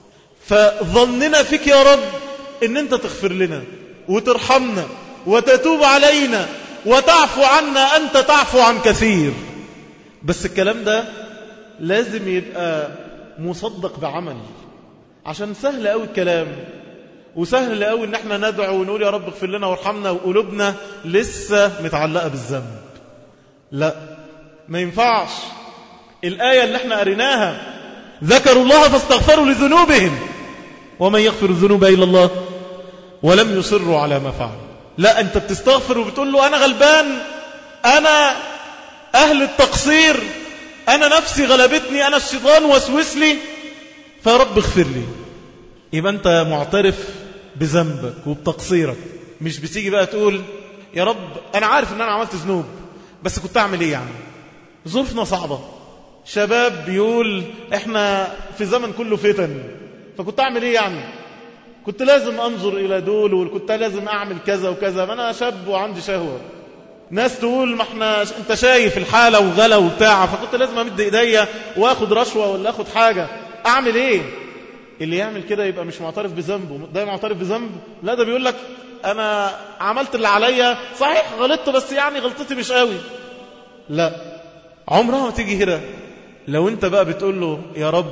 فظننا فيك يا رب ان انت تغفر لنا وترحمنا وتتوب علينا وتعفو عنا أنت تعفو عن كثير بس الكلام ده لازم يبقى مصدق بعمل عشان سهل قوي الكلام وسهل قوي ان احنا ندعو ونقول يا رب اغفر لنا وارحمنا وقلوبنا لسه متعلقة بالذنب لا ما ينفعش الآية اللي احنا قريناها ذكروا الله فاستغفروا لذنوبهم ومن يغفر الذنوب إلا الله ولم يصروا على ما فعلوا لا أنت بتستغفر وبتقول له أنا غلبان أنا أهل التقصير أنا نفسي غلبتني أنا الشيطان وسوس لي فيا رب اغفر لي يبقى أنت معترف بذنبك وبتقصيرك مش بتيجي بقى تقول يا رب أنا عارف أن أنا عملت ذنوب بس كنت أعمل إيه يعني ظروفنا صعبة شباب بيقول إحنا في زمن كله فتن فكنت أعمل إيه يعني كنت لازم أنظر إلى دول وكنت لازم أعمل كذا وكذا ما أنا شاب وعندي شهوة ناس تقول ما احنا انت شايف الحالة وغلا وبتاع فكنت لازم امد ايديا واخد رشوة ولا اخد حاجة اعمل ايه اللي يعمل كده يبقى مش معترف بذنبه ده معترف بذنبه لا ده بيقول لك انا عملت اللي عليا صحيح غلطت بس يعني غلطتي مش قوي لا عمرها ما تيجي هنا لو انت بقى بتقول له يا رب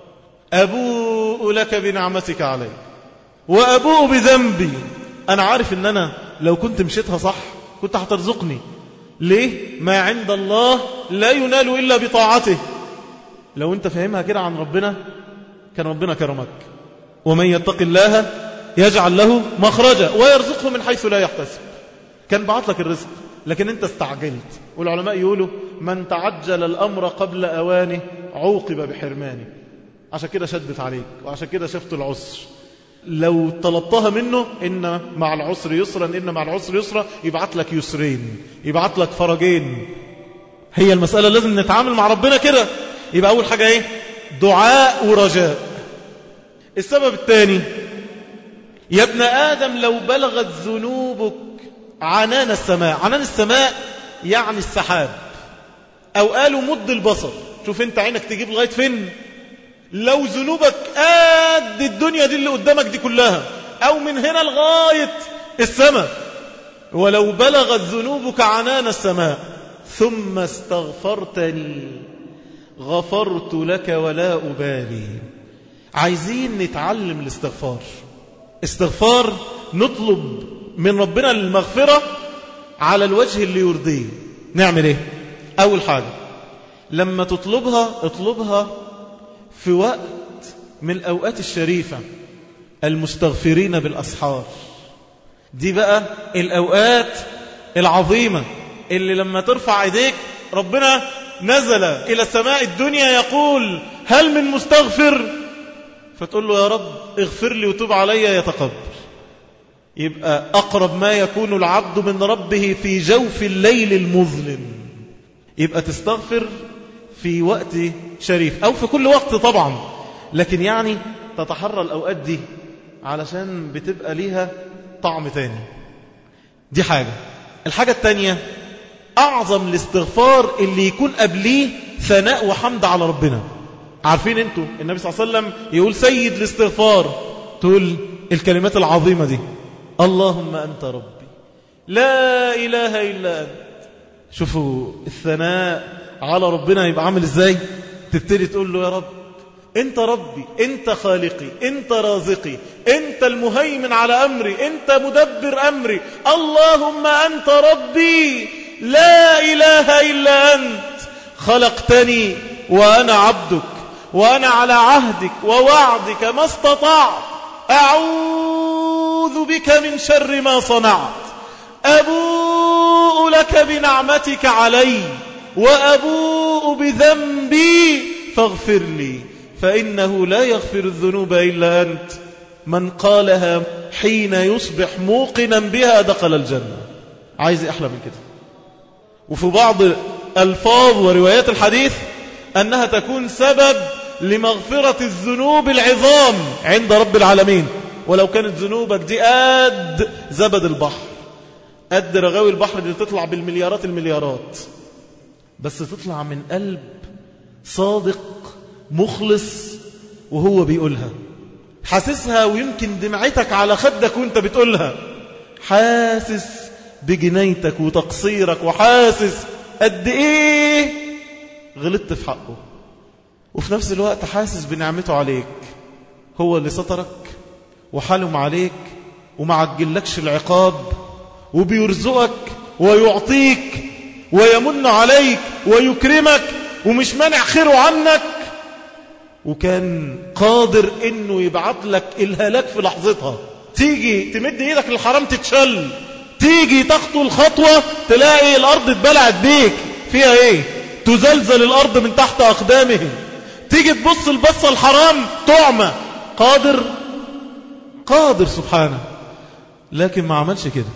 ابوء لك بنعمتك علي وابوء بذنبي انا عارف ان انا لو كنت مشيتها صح كنت هترزقني ليه ما عند الله لا ينال إلا بطاعته لو انت فهمها كده عن ربنا كان ربنا كرمك ومن يتق الله يجعل له مخرجا ويرزقه من حيث لا يحتسب كان بعت لك الرزق لكن انت استعجلت والعلماء يقولوا من تعجل الأمر قبل أوانه عوقب بحرمانه عشان كده شدت عليك وعشان كده شفت العسر لو طلبتها منه إن مع العسر يسرا إن مع العسر يسرا يبعت لك يسرين يبعت لك فرجين هي المسألة لازم نتعامل مع ربنا كده يبقى أول حاجة إيه دعاء ورجاء السبب الثاني يا ابن آدم لو بلغت ذنوبك عنان السماء عنان السماء يعني السحاب أو قالوا مد البصر شوف انت عينك تجيب لغاية فين لو ذنوبك قد الدنيا دي اللي قدامك دي كلها أو من هنا لغاية السماء ولو بلغت ذنوبك عنان السماء ثم استغفرتني غفرت لك ولا أبالي عايزين نتعلم الاستغفار استغفار نطلب من ربنا المغفرة على الوجه اللي يرضيه نعمل ايه أول حاجة لما تطلبها اطلبها في وقت من الأوقات الشريفة المستغفرين بالأسحار دي بقى الأوقات العظيمة اللي لما ترفع ايديك ربنا نزل إلى السماء الدنيا يقول هل من مستغفر فتقول له يا رب اغفر لي وتوب علي يتقبل يبقى أقرب ما يكون العبد من ربه في جوف الليل المظلم يبقى تستغفر في وقت شريف أو في كل وقت طبعا لكن يعني تتحرى الأوقات دي علشان بتبقى ليها طعم تاني دي حاجة الحاجة التانية أعظم الاستغفار اللي يكون قبليه ثناء وحمد على ربنا عارفين انتوا النبي صلى الله عليه وسلم يقول سيد الاستغفار تقول الكلمات العظيمة دي اللهم أنت ربي لا إله إلا أنت شوفوا الثناء على ربنا يبقى عامل ازاي تبتدي تقول له يا رب انت ربي انت خالقي انت رازقي انت المهيمن على امري انت مدبر امري اللهم انت ربي لا اله الا انت خلقتني وانا عبدك وانا على عهدك ووعدك ما استطعت اعوذ بك من شر ما صنعت ابوء لك بنعمتك علي وأبوء بذنبي فاغفر لي فإنه لا يغفر الذنوب إلا أنت من قالها حين يصبح موقنا بها دخل الجنة عايز أحلى من كده وفي بعض ألفاظ وروايات الحديث أنها تكون سبب لمغفرة الذنوب العظام عند رب العالمين ولو كانت ذنوبك دي قد زبد البحر قد رغاوي البحر اللي تطلع بالمليارات المليارات بس تطلع من قلب صادق مخلص وهو بيقولها حاسسها ويمكن دمعتك على خدك وانت بتقولها حاسس بجنايتك وتقصيرك وحاسس قد ايه غلطت في حقه وفي نفس الوقت حاسس بنعمته عليك هو اللي سترك وحلم عليك وما عجلكش العقاب وبيرزقك ويعطيك ويمن عليك ويكرمك ومش مانع خيره عنك وكان قادر انه يبعت لك الهلاك في لحظتها تيجي تمد ايدك للحرام تتشل تيجي تخطو الخطوة تلاقي الارض اتبلعت بيك فيها ايه تزلزل الارض من تحت اقدامهم تيجي تبص البصة الحرام تعمى قادر قادر سبحانه لكن ما عملش كده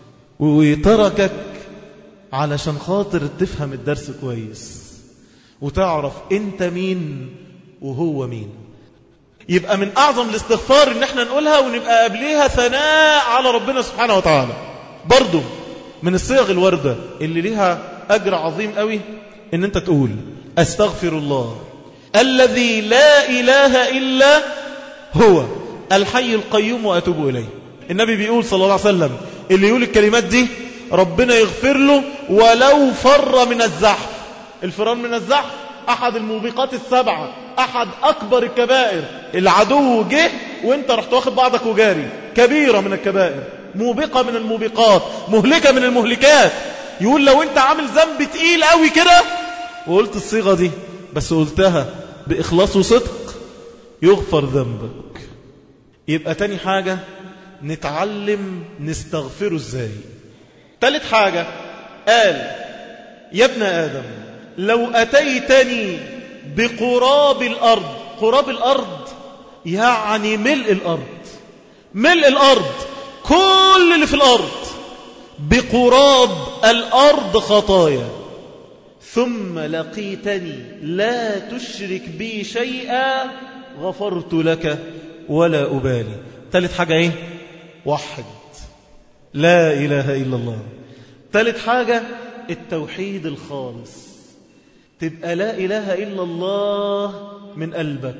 وتركك علشان خاطر تفهم الدرس كويس وتعرف انت مين وهو مين يبقى من أعظم الاستغفار ان احنا نقولها ونبقى قبليها ثناء على ربنا سبحانه وتعالى برضو من الصيغ الوردة اللي ليها أجر عظيم قوي ان انت تقول استغفر الله الذي لا إله إلا هو الحي القيوم وأتوب إليه النبي بيقول صلى الله عليه وسلم اللي يقول الكلمات دي ربنا يغفر له ولو فر من الزحف الفرار من الزحف أحد الموبقات السبعة أحد أكبر الكبائر العدو جه وانت رحت واخد بعضك وجاري كبيرة من الكبائر موبقة من الموبقات مهلكة من المهلكات يقول لو انت عامل ذنب تقيل قوي كده وقلت الصيغة دي بس قلتها بإخلاص وصدق يغفر ذنبك يبقى تاني حاجة نتعلم نستغفره ازاي تالت حاجة قال يا ابن آدم لو أتيتني بقراب الأرض قراب الأرض يعني ملء الأرض ملء الأرض كل اللي في الأرض بقراب الأرض خطايا ثم لقيتني لا تشرك بي شيئا غفرت لك ولا أبالي ثالث حاجة ايه وحد لا إله إلا الله ثالث حاجة التوحيد الخالص تبقى لا إله إلا الله من قلبك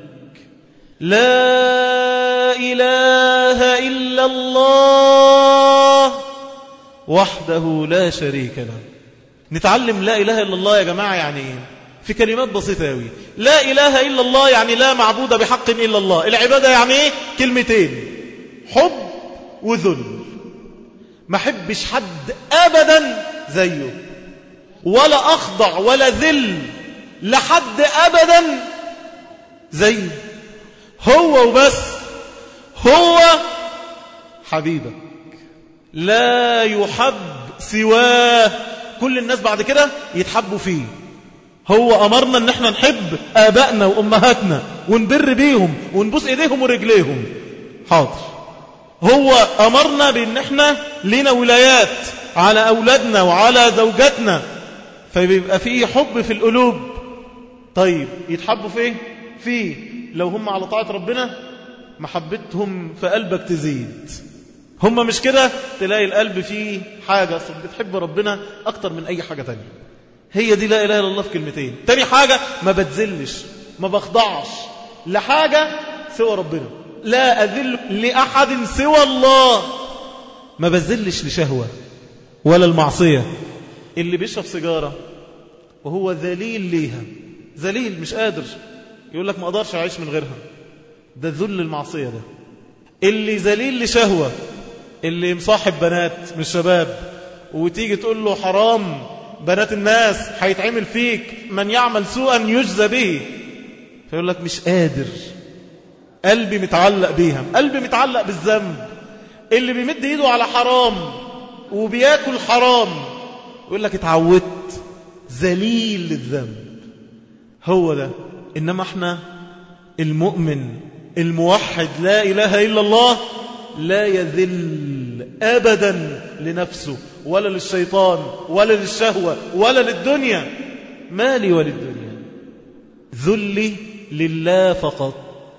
لا إله إلا الله وحده لا شريك له نتعلم لا إله إلا الله يا جماعة يعني إيه في كلمات بسيطة أوي لا إله إلا الله يعني لا معبود بحق إلا الله العبادة يعني إيه كلمتين حب وذل ما حبش حد أبدا زيه ولا أخضع ولا ذل لحد أبدا زيه هو وبس هو حبيبك لا يحب سواه كل الناس بعد كده يتحبوا فيه هو أمرنا ان احنا نحب آبائنا وأمهاتنا ونبر بيهم ونبوس ايديهم ورجليهم حاضر هو أمرنا بان احنا لنا ولايات على أولادنا وعلى زوجاتنا فبيبقى فيه حب في القلوب طيب يتحبوا فيه فيه لو هم على طاعة ربنا محبتهم في قلبك تزيد هم مش كده تلاقي القلب فيه حاجة بتحب ربنا أكتر من أي حاجة تانية هي دي لا إله إلا الله في كلمتين تاني حاجة ما بتزلش ما بخضعش لحاجة سوى ربنا لا أذل لأحد سوى الله ما بذلش لشهوة ولا المعصية اللي بيشرب سيجارة وهو ذليل ليها ذليل مش قادر يقول لك ما أقدرش أعيش من غيرها ده ذل المعصية ده اللي ذليل لشهوة اللي مصاحب بنات من الشباب وتيجي تقول له حرام بنات الناس هيتعمل فيك من يعمل سوءا يجزى به فيقول لك مش قادر قلبي متعلق بيها قلبي متعلق بالذنب اللي بيمد ايده على حرام وبياكل حرام يقول لك اتعودت ذليل للذنب هو ده إنما احنا المؤمن الموحد لا إله إلا الله لا يذل أبدا لنفسه ولا للشيطان ولا للشهوة ولا للدنيا مالي وللدنيا ذلي لله فقط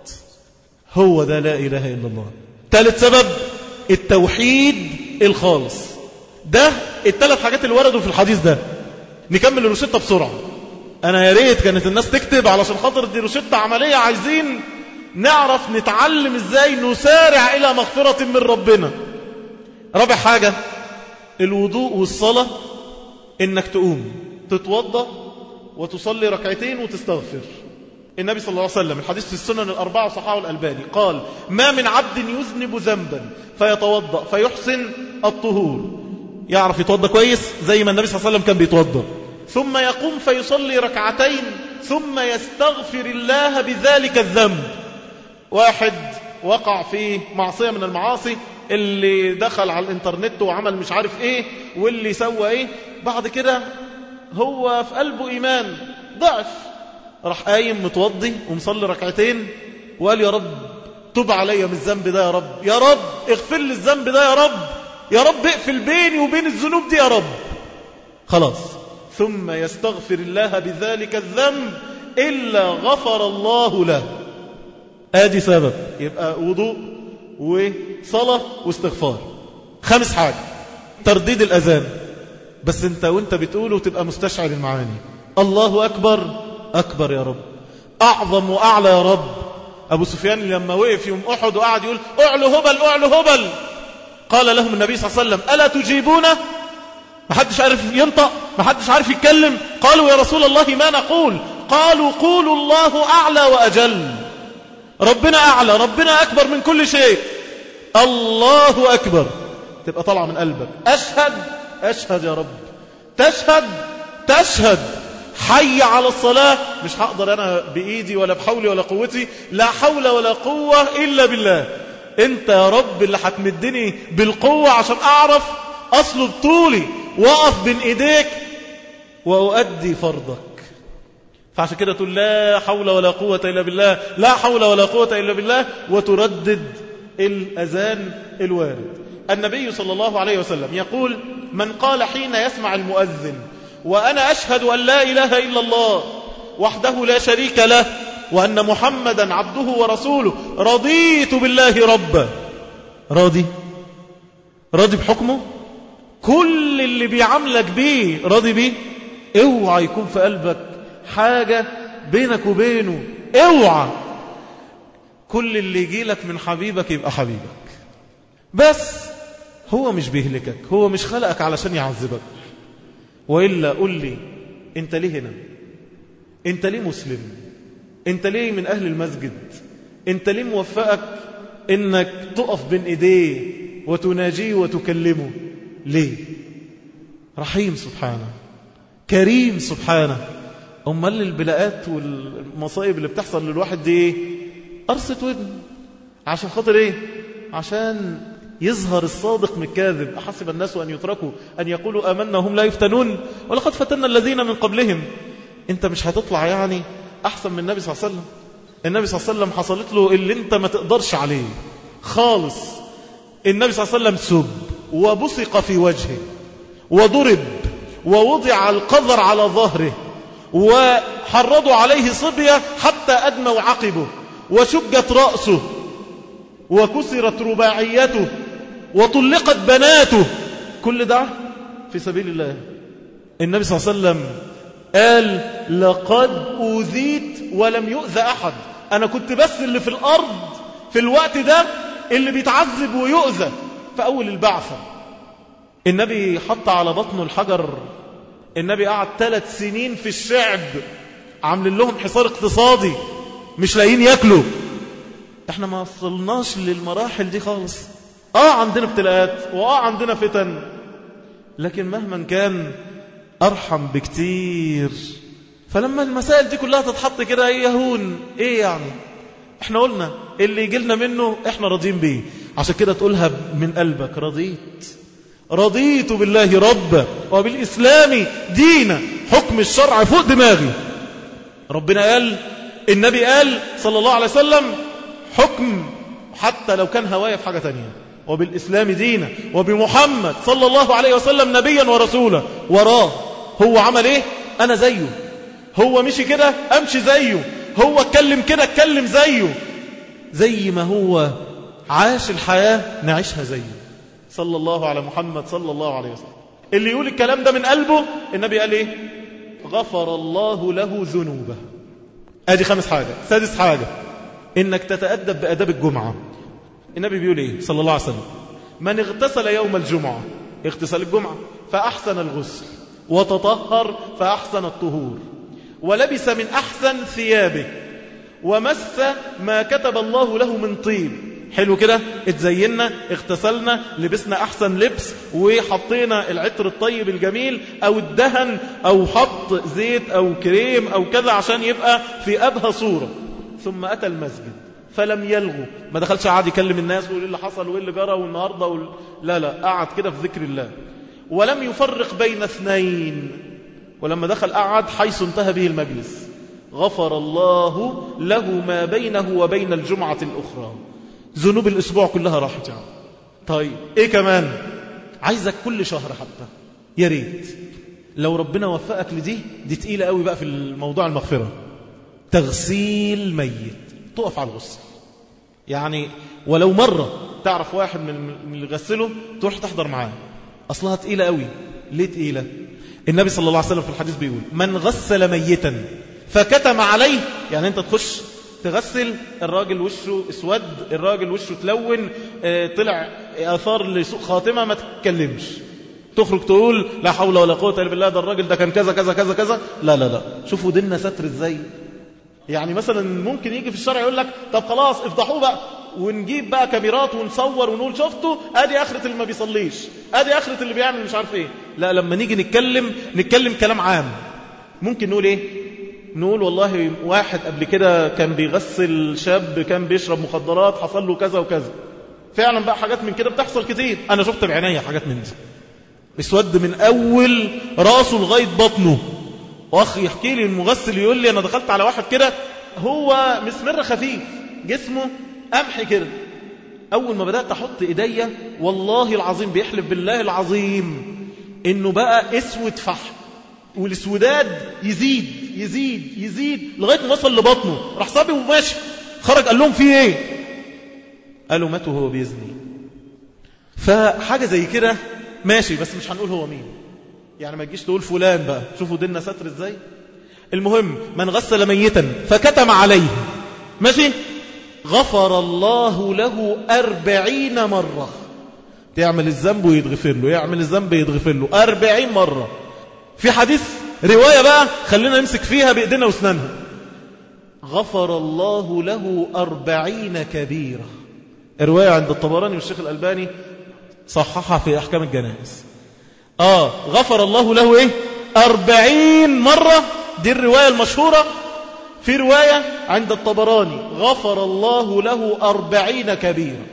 هو ده لا إله إلا الله ثالث سبب التوحيد الخالص ده الثلاث حاجات اللي وردوا في الحديث ده نكمل الروشتة بسرعة أنا يا ريت كانت الناس تكتب علشان خاطر دي روشتة عملية عايزين نعرف نتعلم ازاي نسارع إلى مغفرة من ربنا رابع حاجة الوضوء والصلاة إنك تقوم تتوضى وتصلي ركعتين وتستغفر النبي صلى الله عليه وسلم الحديث في السنن الأربعة صحاح الألباني قال ما من عبد يذنب ذنبا فيتوضأ فيحسن الطهور يعرف يتوضأ كويس زي ما النبي صلى الله عليه وسلم كان بيتوضأ ثم يقوم فيصلي ركعتين ثم يستغفر الله بذلك الذنب واحد وقع في معصية من المعاصي اللي دخل على الانترنت وعمل مش عارف ايه واللي سوى ايه بعد كده هو في قلبه ايمان ضعف راح قايم متوضي ومصلي ركعتين وقال يا رب تب عليا من الذنب ده يا رب يا رب اغفر لي الذنب ده يا رب يا رب اقفل بيني وبين الذنوب دي يا رب خلاص ثم يستغفر الله بذلك الذنب إلا غفر الله له ادي سبب يبقى وضوء وصلاة واستغفار خامس حاجة ترديد الأذان بس انت وانت بتقوله تبقى مستشعر المعاني الله أكبر أكبر يا رب أعظم وأعلى يا رب أبو سفيان لما وقف يوم أحد وقعد يقول أعلو هبل أعلو هبل قال لهم النبي صلى الله عليه وسلم ألا تجيبونه ما حدش عارف ينطق ما حدش عارف يتكلم قالوا يا رسول الله ما نقول قالوا قولوا الله أعلى وأجل ربنا أعلى ربنا أكبر من كل شيء الله أكبر تبقى طالعة من قلبك أشهد أشهد يا رب تشهد تشهد حي على الصلاة مش هقدر أنا بإيدي ولا بحولي ولا قوتي لا حول ولا قوة إلا بالله أنت يا رب اللي هتمدني بالقوة عشان أعرف أصل طولي وأقف بين إيديك وأؤدي فرضك فعشان كده تقول لا حول ولا قوة إلا بالله لا حول ولا قوة إلا بالله وتردد الأذان الوارد النبي صلى الله عليه وسلم يقول من قال حين يسمع المؤذن وأنا أشهد أن لا إله إلا الله وحده لا شريك له وأن محمدا عبده ورسوله رضيت بالله ربا راضي راضي بحكمه كل اللي بيعاملك بيه راضي بيه اوعى يكون في قلبك حاجة بينك وبينه اوعى كل اللي يجي لك من حبيبك يبقى حبيبك بس هو مش بيهلكك هو مش خلقك علشان يعذبك وإلا قل لي انت ليه هنا انت ليه مسلم انت ليه من أهل المسجد انت ليه موفقك انك تقف بين ايديه وتناجيه وتكلمه ليه رحيم سبحانه كريم سبحانه امال البلاءات والمصائب اللي بتحصل للواحد دي ايه قرصة ودن عشان خاطر ايه عشان يظهر الصادق من الكاذب أحسب الناس أن يتركوا أن يقولوا آمنا هم لا يفتنون ولقد فتنا الذين من قبلهم أنت مش هتطلع يعني أحسن من النبي صلى الله عليه وسلم النبي صلى الله عليه وسلم حصلت له اللي أنت ما تقدرش عليه خالص النبي صلى الله عليه وسلم سب وبصق في وجهه وضرب ووضع القذر على ظهره وحرضوا عليه صبية حتى أدموا عقبه وشجت رأسه وكسرت رباعيته وطلقت بناته كل ده في سبيل الله النبي صلى الله عليه وسلم قال لقد أوذيت ولم يؤذى أحد أنا كنت بس اللي في الأرض في الوقت ده اللي بيتعذب ويؤذى في أول البعثة النبي حط على بطنه الحجر النبي قعد ثلاث سنين في الشعب عاملين لهم حصار اقتصادي مش لاقيين ياكلوا احنا ما وصلناش للمراحل دي خالص اه عندنا ابتلاءات واه عندنا فتن لكن مهما كان ارحم بكتير فلما المسائل دي كلها تتحط كده ايه يهون ايه يعني احنا قلنا اللي يجي لنا منه احنا راضيين بيه عشان كده تقولها من قلبك رضيت رضيت بالله ربا وبالإسلام دينا حكم الشرع فوق دماغي ربنا قال النبي قال صلى الله عليه وسلم حكم حتى لو كان هواية في حاجة تانية وبالإسلام دينا وبمحمد صلى الله عليه وسلم نبيا ورسولا وراه هو عمل ايه أنا زيه هو مشي كده أمشي زيه هو اتكلم كده اتكلم زيه زي ما هو عاش الحياة نعيشها زيه صلى الله على محمد صلى الله عليه وسلم اللي يقول الكلام ده من قلبه النبي قال ايه غفر الله له ذنوبه ادي خامس حاجة سادس حاجة انك تتأدب بأداب الجمعة النبي بيقول ايه صلى الله عليه وسلم من اغتسل يوم الجمعة اغتسل الجمعة فأحسن الغسل وتطهر فأحسن الطهور ولبس من أحسن ثيابه ومس ما كتب الله له من طيب حلو كده اتزينا اغتسلنا لبسنا احسن لبس وحطينا العطر الطيب الجميل او الدهن او حط زيت او كريم او كذا عشان يبقى في ابهى صورة ثم اتى المسجد فلم يلغو ما دخلش قعد يكلم الناس ويقول اللي حصل وايه اللي جرى والنهارده وال... لا لا قعد كده في ذكر الله ولم يفرق بين اثنين ولما دخل قعد حيث انتهى به المجلس غفر الله له ما بينه وبين الجمعة الأخرى ذنوب الأسبوع كلها راحت يعني. طيب إيه كمان عايزك كل شهر حتى يا ريت لو ربنا وفقك لدي دي تقيلة قوي بقى في الموضوع المغفرة تغسيل ميت تقف على الغسل يعني ولو مرة تعرف واحد من اللي غسله تروح تحضر معاه أصلها تقيلة قوي ليه تقيلة النبي صلى الله عليه وسلم في الحديث بيقول من غسل ميتا فكتم عليه يعني انت تخش تغسل الراجل وشه اسود الراجل وشه تلون اه طلع اثار لسوء خاتمه ما تتكلمش تخرج تقول لا حول ولا قوه الا بالله ده الراجل ده كان كذا كذا كذا كذا لا لا لا شوفوا ديننا ستر ازاي يعني مثلا ممكن يجي في الشرع يقول لك طب خلاص افضحوه بقى ونجيب بقى كاميرات ونصور ونقول شفتوا ادي اخره اللي ما بيصليش ادي اخره اللي بيعمل مش عارف ايه لا لما نيجي نتكلم نتكلم كلام عام ممكن نقول ايه نقول والله واحد قبل كده كان بيغسل شاب كان بيشرب مخدرات حصل له كذا وكذا فعلا بقى حاجات من كده بتحصل كتير انا شفت بعينيا حاجات من دي مسود من أول راسه لغاية بطنه واخ يحكي لي المغسل يقول لي أنا دخلت على واحد كده هو مسمر خفيف جسمه قمح كده أول ما بدأت أحط إيديا والله العظيم بيحلف بالله العظيم إنه بقى اسود فحم والاسوداد يزيد يزيد يزيد لغاية ما وصل لبطنه راح صابي وماشي خرج قال لهم في ايه قالوا ماتوا هو بيزني فحاجة زي كده ماشي بس مش هنقول هو مين يعني ما تجيش تقول فلان بقى شوفوا ديننا ستر ازاي المهم من غسل ميتا فكتم عليه ماشي غفر الله له أربعين مرة يعمل الذنب ويتغفر له يعمل الذنب يتغفر له أربعين مرة في حديث رواية بقى خلينا نمسك فيها بإيدينا واسنانها غفر الله له أربعين كبيرة رواية عند الطبراني والشيخ الألباني صححها في أحكام الجنائز آه غفر الله له إيه أربعين مرة دي الرواية المشهورة في رواية عند الطبراني غفر الله له أربعين كبيرة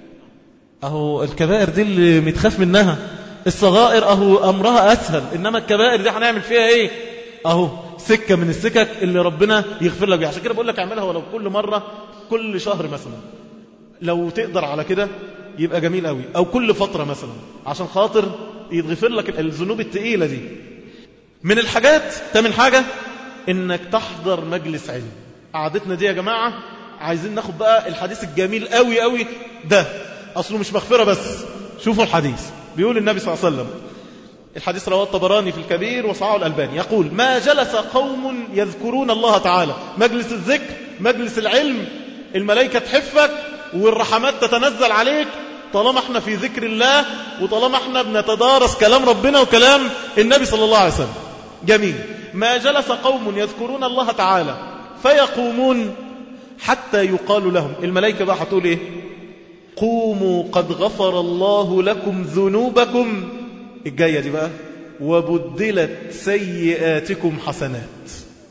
أهو الكبائر دي اللي متخاف منها الصغائر أهو أمرها أسهل إنما الكبائر دي هنعمل فيها إيه أهو سكة من السكك اللي ربنا يغفر لك بيها عشان كده بقول لك اعملها ولو كل مرة كل شهر مثلا لو تقدر على كده يبقى جميل قوي أو كل فترة مثلا عشان خاطر يتغفر لك الذنوب التقيلة دي من الحاجات تمن حاجة إنك تحضر مجلس علم قعدتنا دي يا جماعة عايزين ناخد بقى الحديث الجميل قوي قوي ده أصله مش مغفرة بس شوفوا الحديث بيقول النبي صلى الله عليه وسلم الحديث رواه الطبراني في الكبير وصححه الألباني يقول ما جلس قوم يذكرون الله تعالى مجلس الذكر مجلس العلم الملائكة تحفك والرحمات تتنزل عليك طالما احنا في ذكر الله وطالما احنا بنتدارس كلام ربنا وكلام النبي صلى الله عليه وسلم جميل ما جلس قوم يذكرون الله تعالى فيقومون حتى يقال لهم الملائكة بقى هتقول ايه قوموا قد غفر الله لكم ذنوبكم الجاية دي بقى وبدلت سيئاتكم حسنات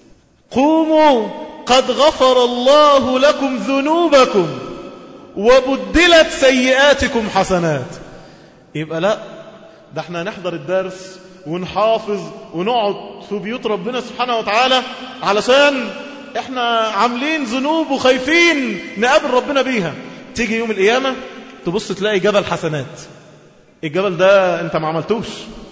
قوموا قد غفر الله لكم ذنوبكم وبدلت سيئاتكم حسنات يبقى لا ده احنا نحضر الدرس ونحافظ ونقعد في بيوت ربنا سبحانه وتعالى علشان احنا عاملين ذنوب وخايفين نقابل ربنا بيها تيجي يوم القيامة تبص تلاقي جبل حسنات الجبل ده انت ما عملتوش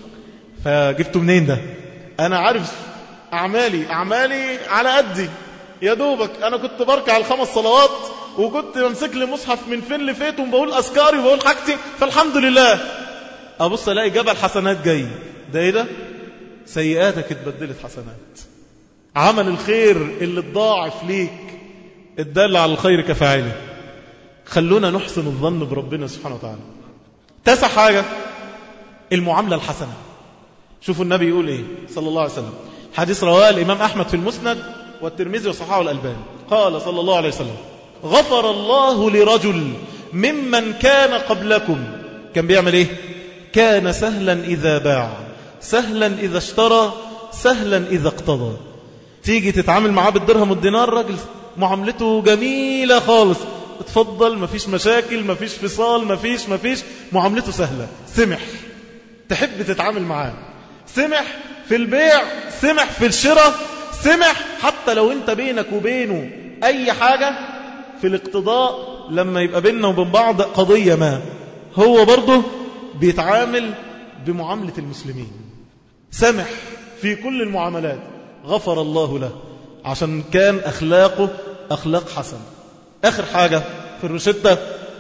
فجبته منين ده انا عارف اعمالي اعمالي على قدي يا دوبك انا كنت بركع الخمس صلوات وكنت بمسك لي مصحف من فين لفيت وبقول اذكاري وبقول حاجتي فالحمد لله ابص الاقي جبل حسنات جاي ده ايه ده سيئاتك اتبدلت حسنات عمل الخير اللي اتضاعف ليك الدل على الخير كفاعله خلونا نحسن الظن بربنا سبحانه وتعالى تسع حاجة المعاملة الحسنة شوفوا النبي يقول ايه صلى الله عليه وسلم حديث رواه الإمام أحمد في المسند والترمذي وصححه الألباني قال صلى الله عليه وسلم غفر الله لرجل ممن كان قبلكم كان بيعمل ايه كان سهلا إذا باع سهلا إذا اشترى سهلا إذا اقتضى تيجي تتعامل معاه بالدرهم والدينار راجل معاملته جميلة خالص اتفضل مفيش مشاكل مفيش فصال مفيش مفيش معاملته سهلة سمح تحب تتعامل معاه سمح في البيع سمح في الشراء سمح حتى لو انت بينك وبينه اي حاجة في الاقتضاء لما يبقى بيننا وبين بعض قضية ما هو برضه بيتعامل بمعاملة المسلمين سمح في كل المعاملات غفر الله له عشان كان أخلاقه أخلاق حسن آخر حاجة في الروشتة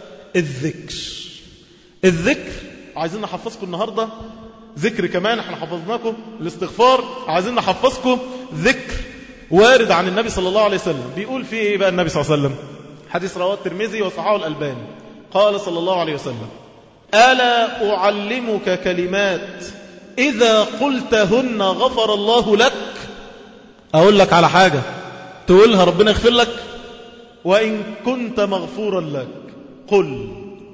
الذكر الذكر عايزين نحفظكم النهاردة ذكر كمان احنا حفظناكم الاستغفار عايزين نحفظكم ذكر وارد عن النبي صلى الله عليه وسلم بيقول فيه ايه بقى النبي صلى الله عليه وسلم حديث رواه الترمذي وصححه الألباني قال صلى الله عليه وسلم ألا أعلمك كلمات إذا قلتهن غفر الله لك أقول لك على حاجة تقولها ربنا يغفر لك وإن كنت مغفورا لك قل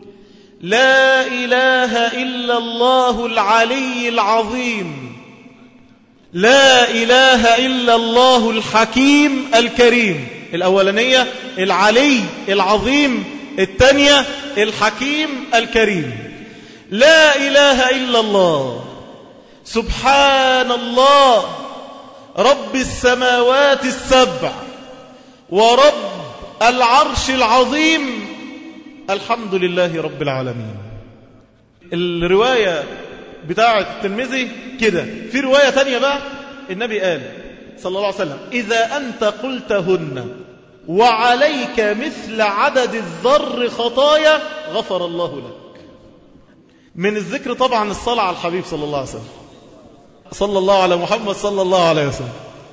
لا إله إلا الله العلي العظيم لا إله إلا الله الحكيم الكريم الأولانية العلي العظيم الثانية الحكيم الكريم لا إله إلا الله سبحان الله رب السماوات السبع ورب العرش العظيم الحمد لله رب العالمين الرواية بتاعة الترمذي كده في رواية تانية بقى النبي قال صلى الله عليه وسلم إذا أنت قلتهن وعليك مثل عدد الذر خطايا غفر الله لك من الذكر طبعا الصلاة على الحبيب صلى الله عليه وسلم صلى الله على محمد صلى الله عليه وسلم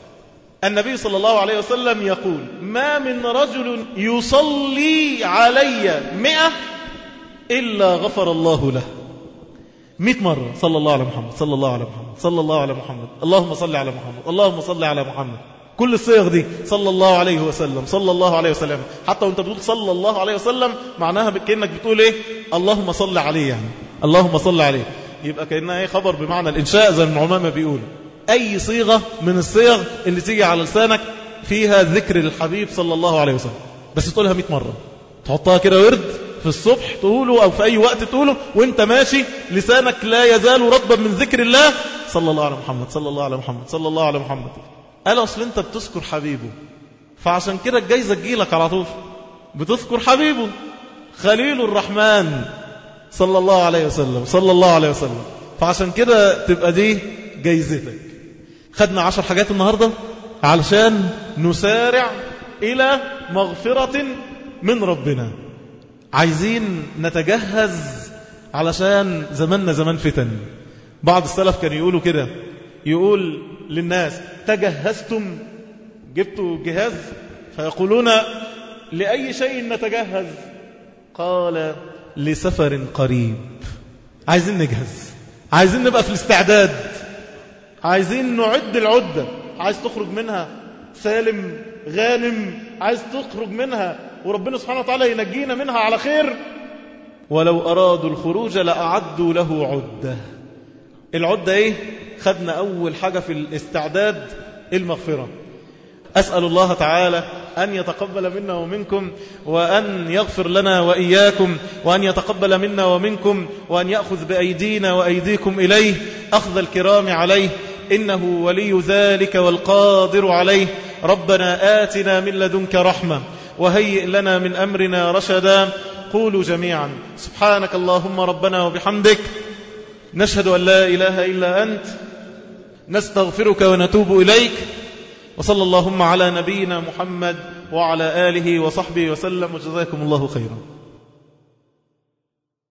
النبي صلى الله عليه وسلم يقول ما من رجل يصلي علي مئة إلا غفر الله له مئة مرة صلى الله على محمد صلى الله على محمد صلى الله على محمد اللهم صل على محمد اللهم صل على محمد كل الصيغ دي صلى الله عليه وسلم صلى الله عليه وسلم حتى وانت بتقول صلى الله عليه وسلم معناها كأنك بتقول ايه اللهم صل عليه يعني اللهم صل عليه يبقى كأنها ايه خبر بمعنى الإنشاء زي النعمان ما بيقول أي صيغة من الصيغ اللي تيجي على لسانك فيها ذكر الحبيب صلى الله عليه وسلم بس تقولها 100 مرة تحطها كده ورد في الصبح تقوله أو في أي وقت تقوله وانت ماشي لسانك لا يزال رطبا من ذكر الله صلى الله على محمد صلى الله على محمد صلى الله على محمد قال أصل انت بتذكر حبيبه فعشان كده الجايزة تجيلك على طول بتذكر حبيبه خليل الرحمن صلى الله عليه وسلم صلى الله عليه وسلم فعشان كده تبقى دي جايزتك خدنا عشر حاجات النهاردة علشان نسارع إلى مغفرة من ربنا عايزين نتجهز علشان زماننا زمان فتن بعض السلف كان يقولوا كده يقول للناس تجهزتم جبتوا جهاز فيقولون لأي شيء نتجهز قال لسفر قريب عايزين نجهز عايزين نبقى في الاستعداد عايزين نعد العدة عايز تخرج منها سالم غانم عايز تخرج منها وربنا سبحانه وتعالى ينجينا منها على خير ولو أرادوا الخروج لأعدوا له عدة العدة ايه خدنا أول حاجة في الاستعداد المغفرة أسأل الله تعالى أن يتقبل منا ومنكم وأن يغفر لنا وإياكم وأن يتقبل منا ومنكم وأن يأخذ بأيدينا وأيديكم إليه أخذ الكرام عليه إنه ولي ذلك والقادر عليه ربنا آتنا من لدنك رحمة وهيئ لنا من أمرنا رشدا قولوا جميعا سبحانك اللهم ربنا وبحمدك نشهد أن لا إله إلا أنت نستغفرك ونتوب إليك وصلى اللهم على نبينا محمد وعلى آله وصحبه وسلم وجزاكم الله خيرا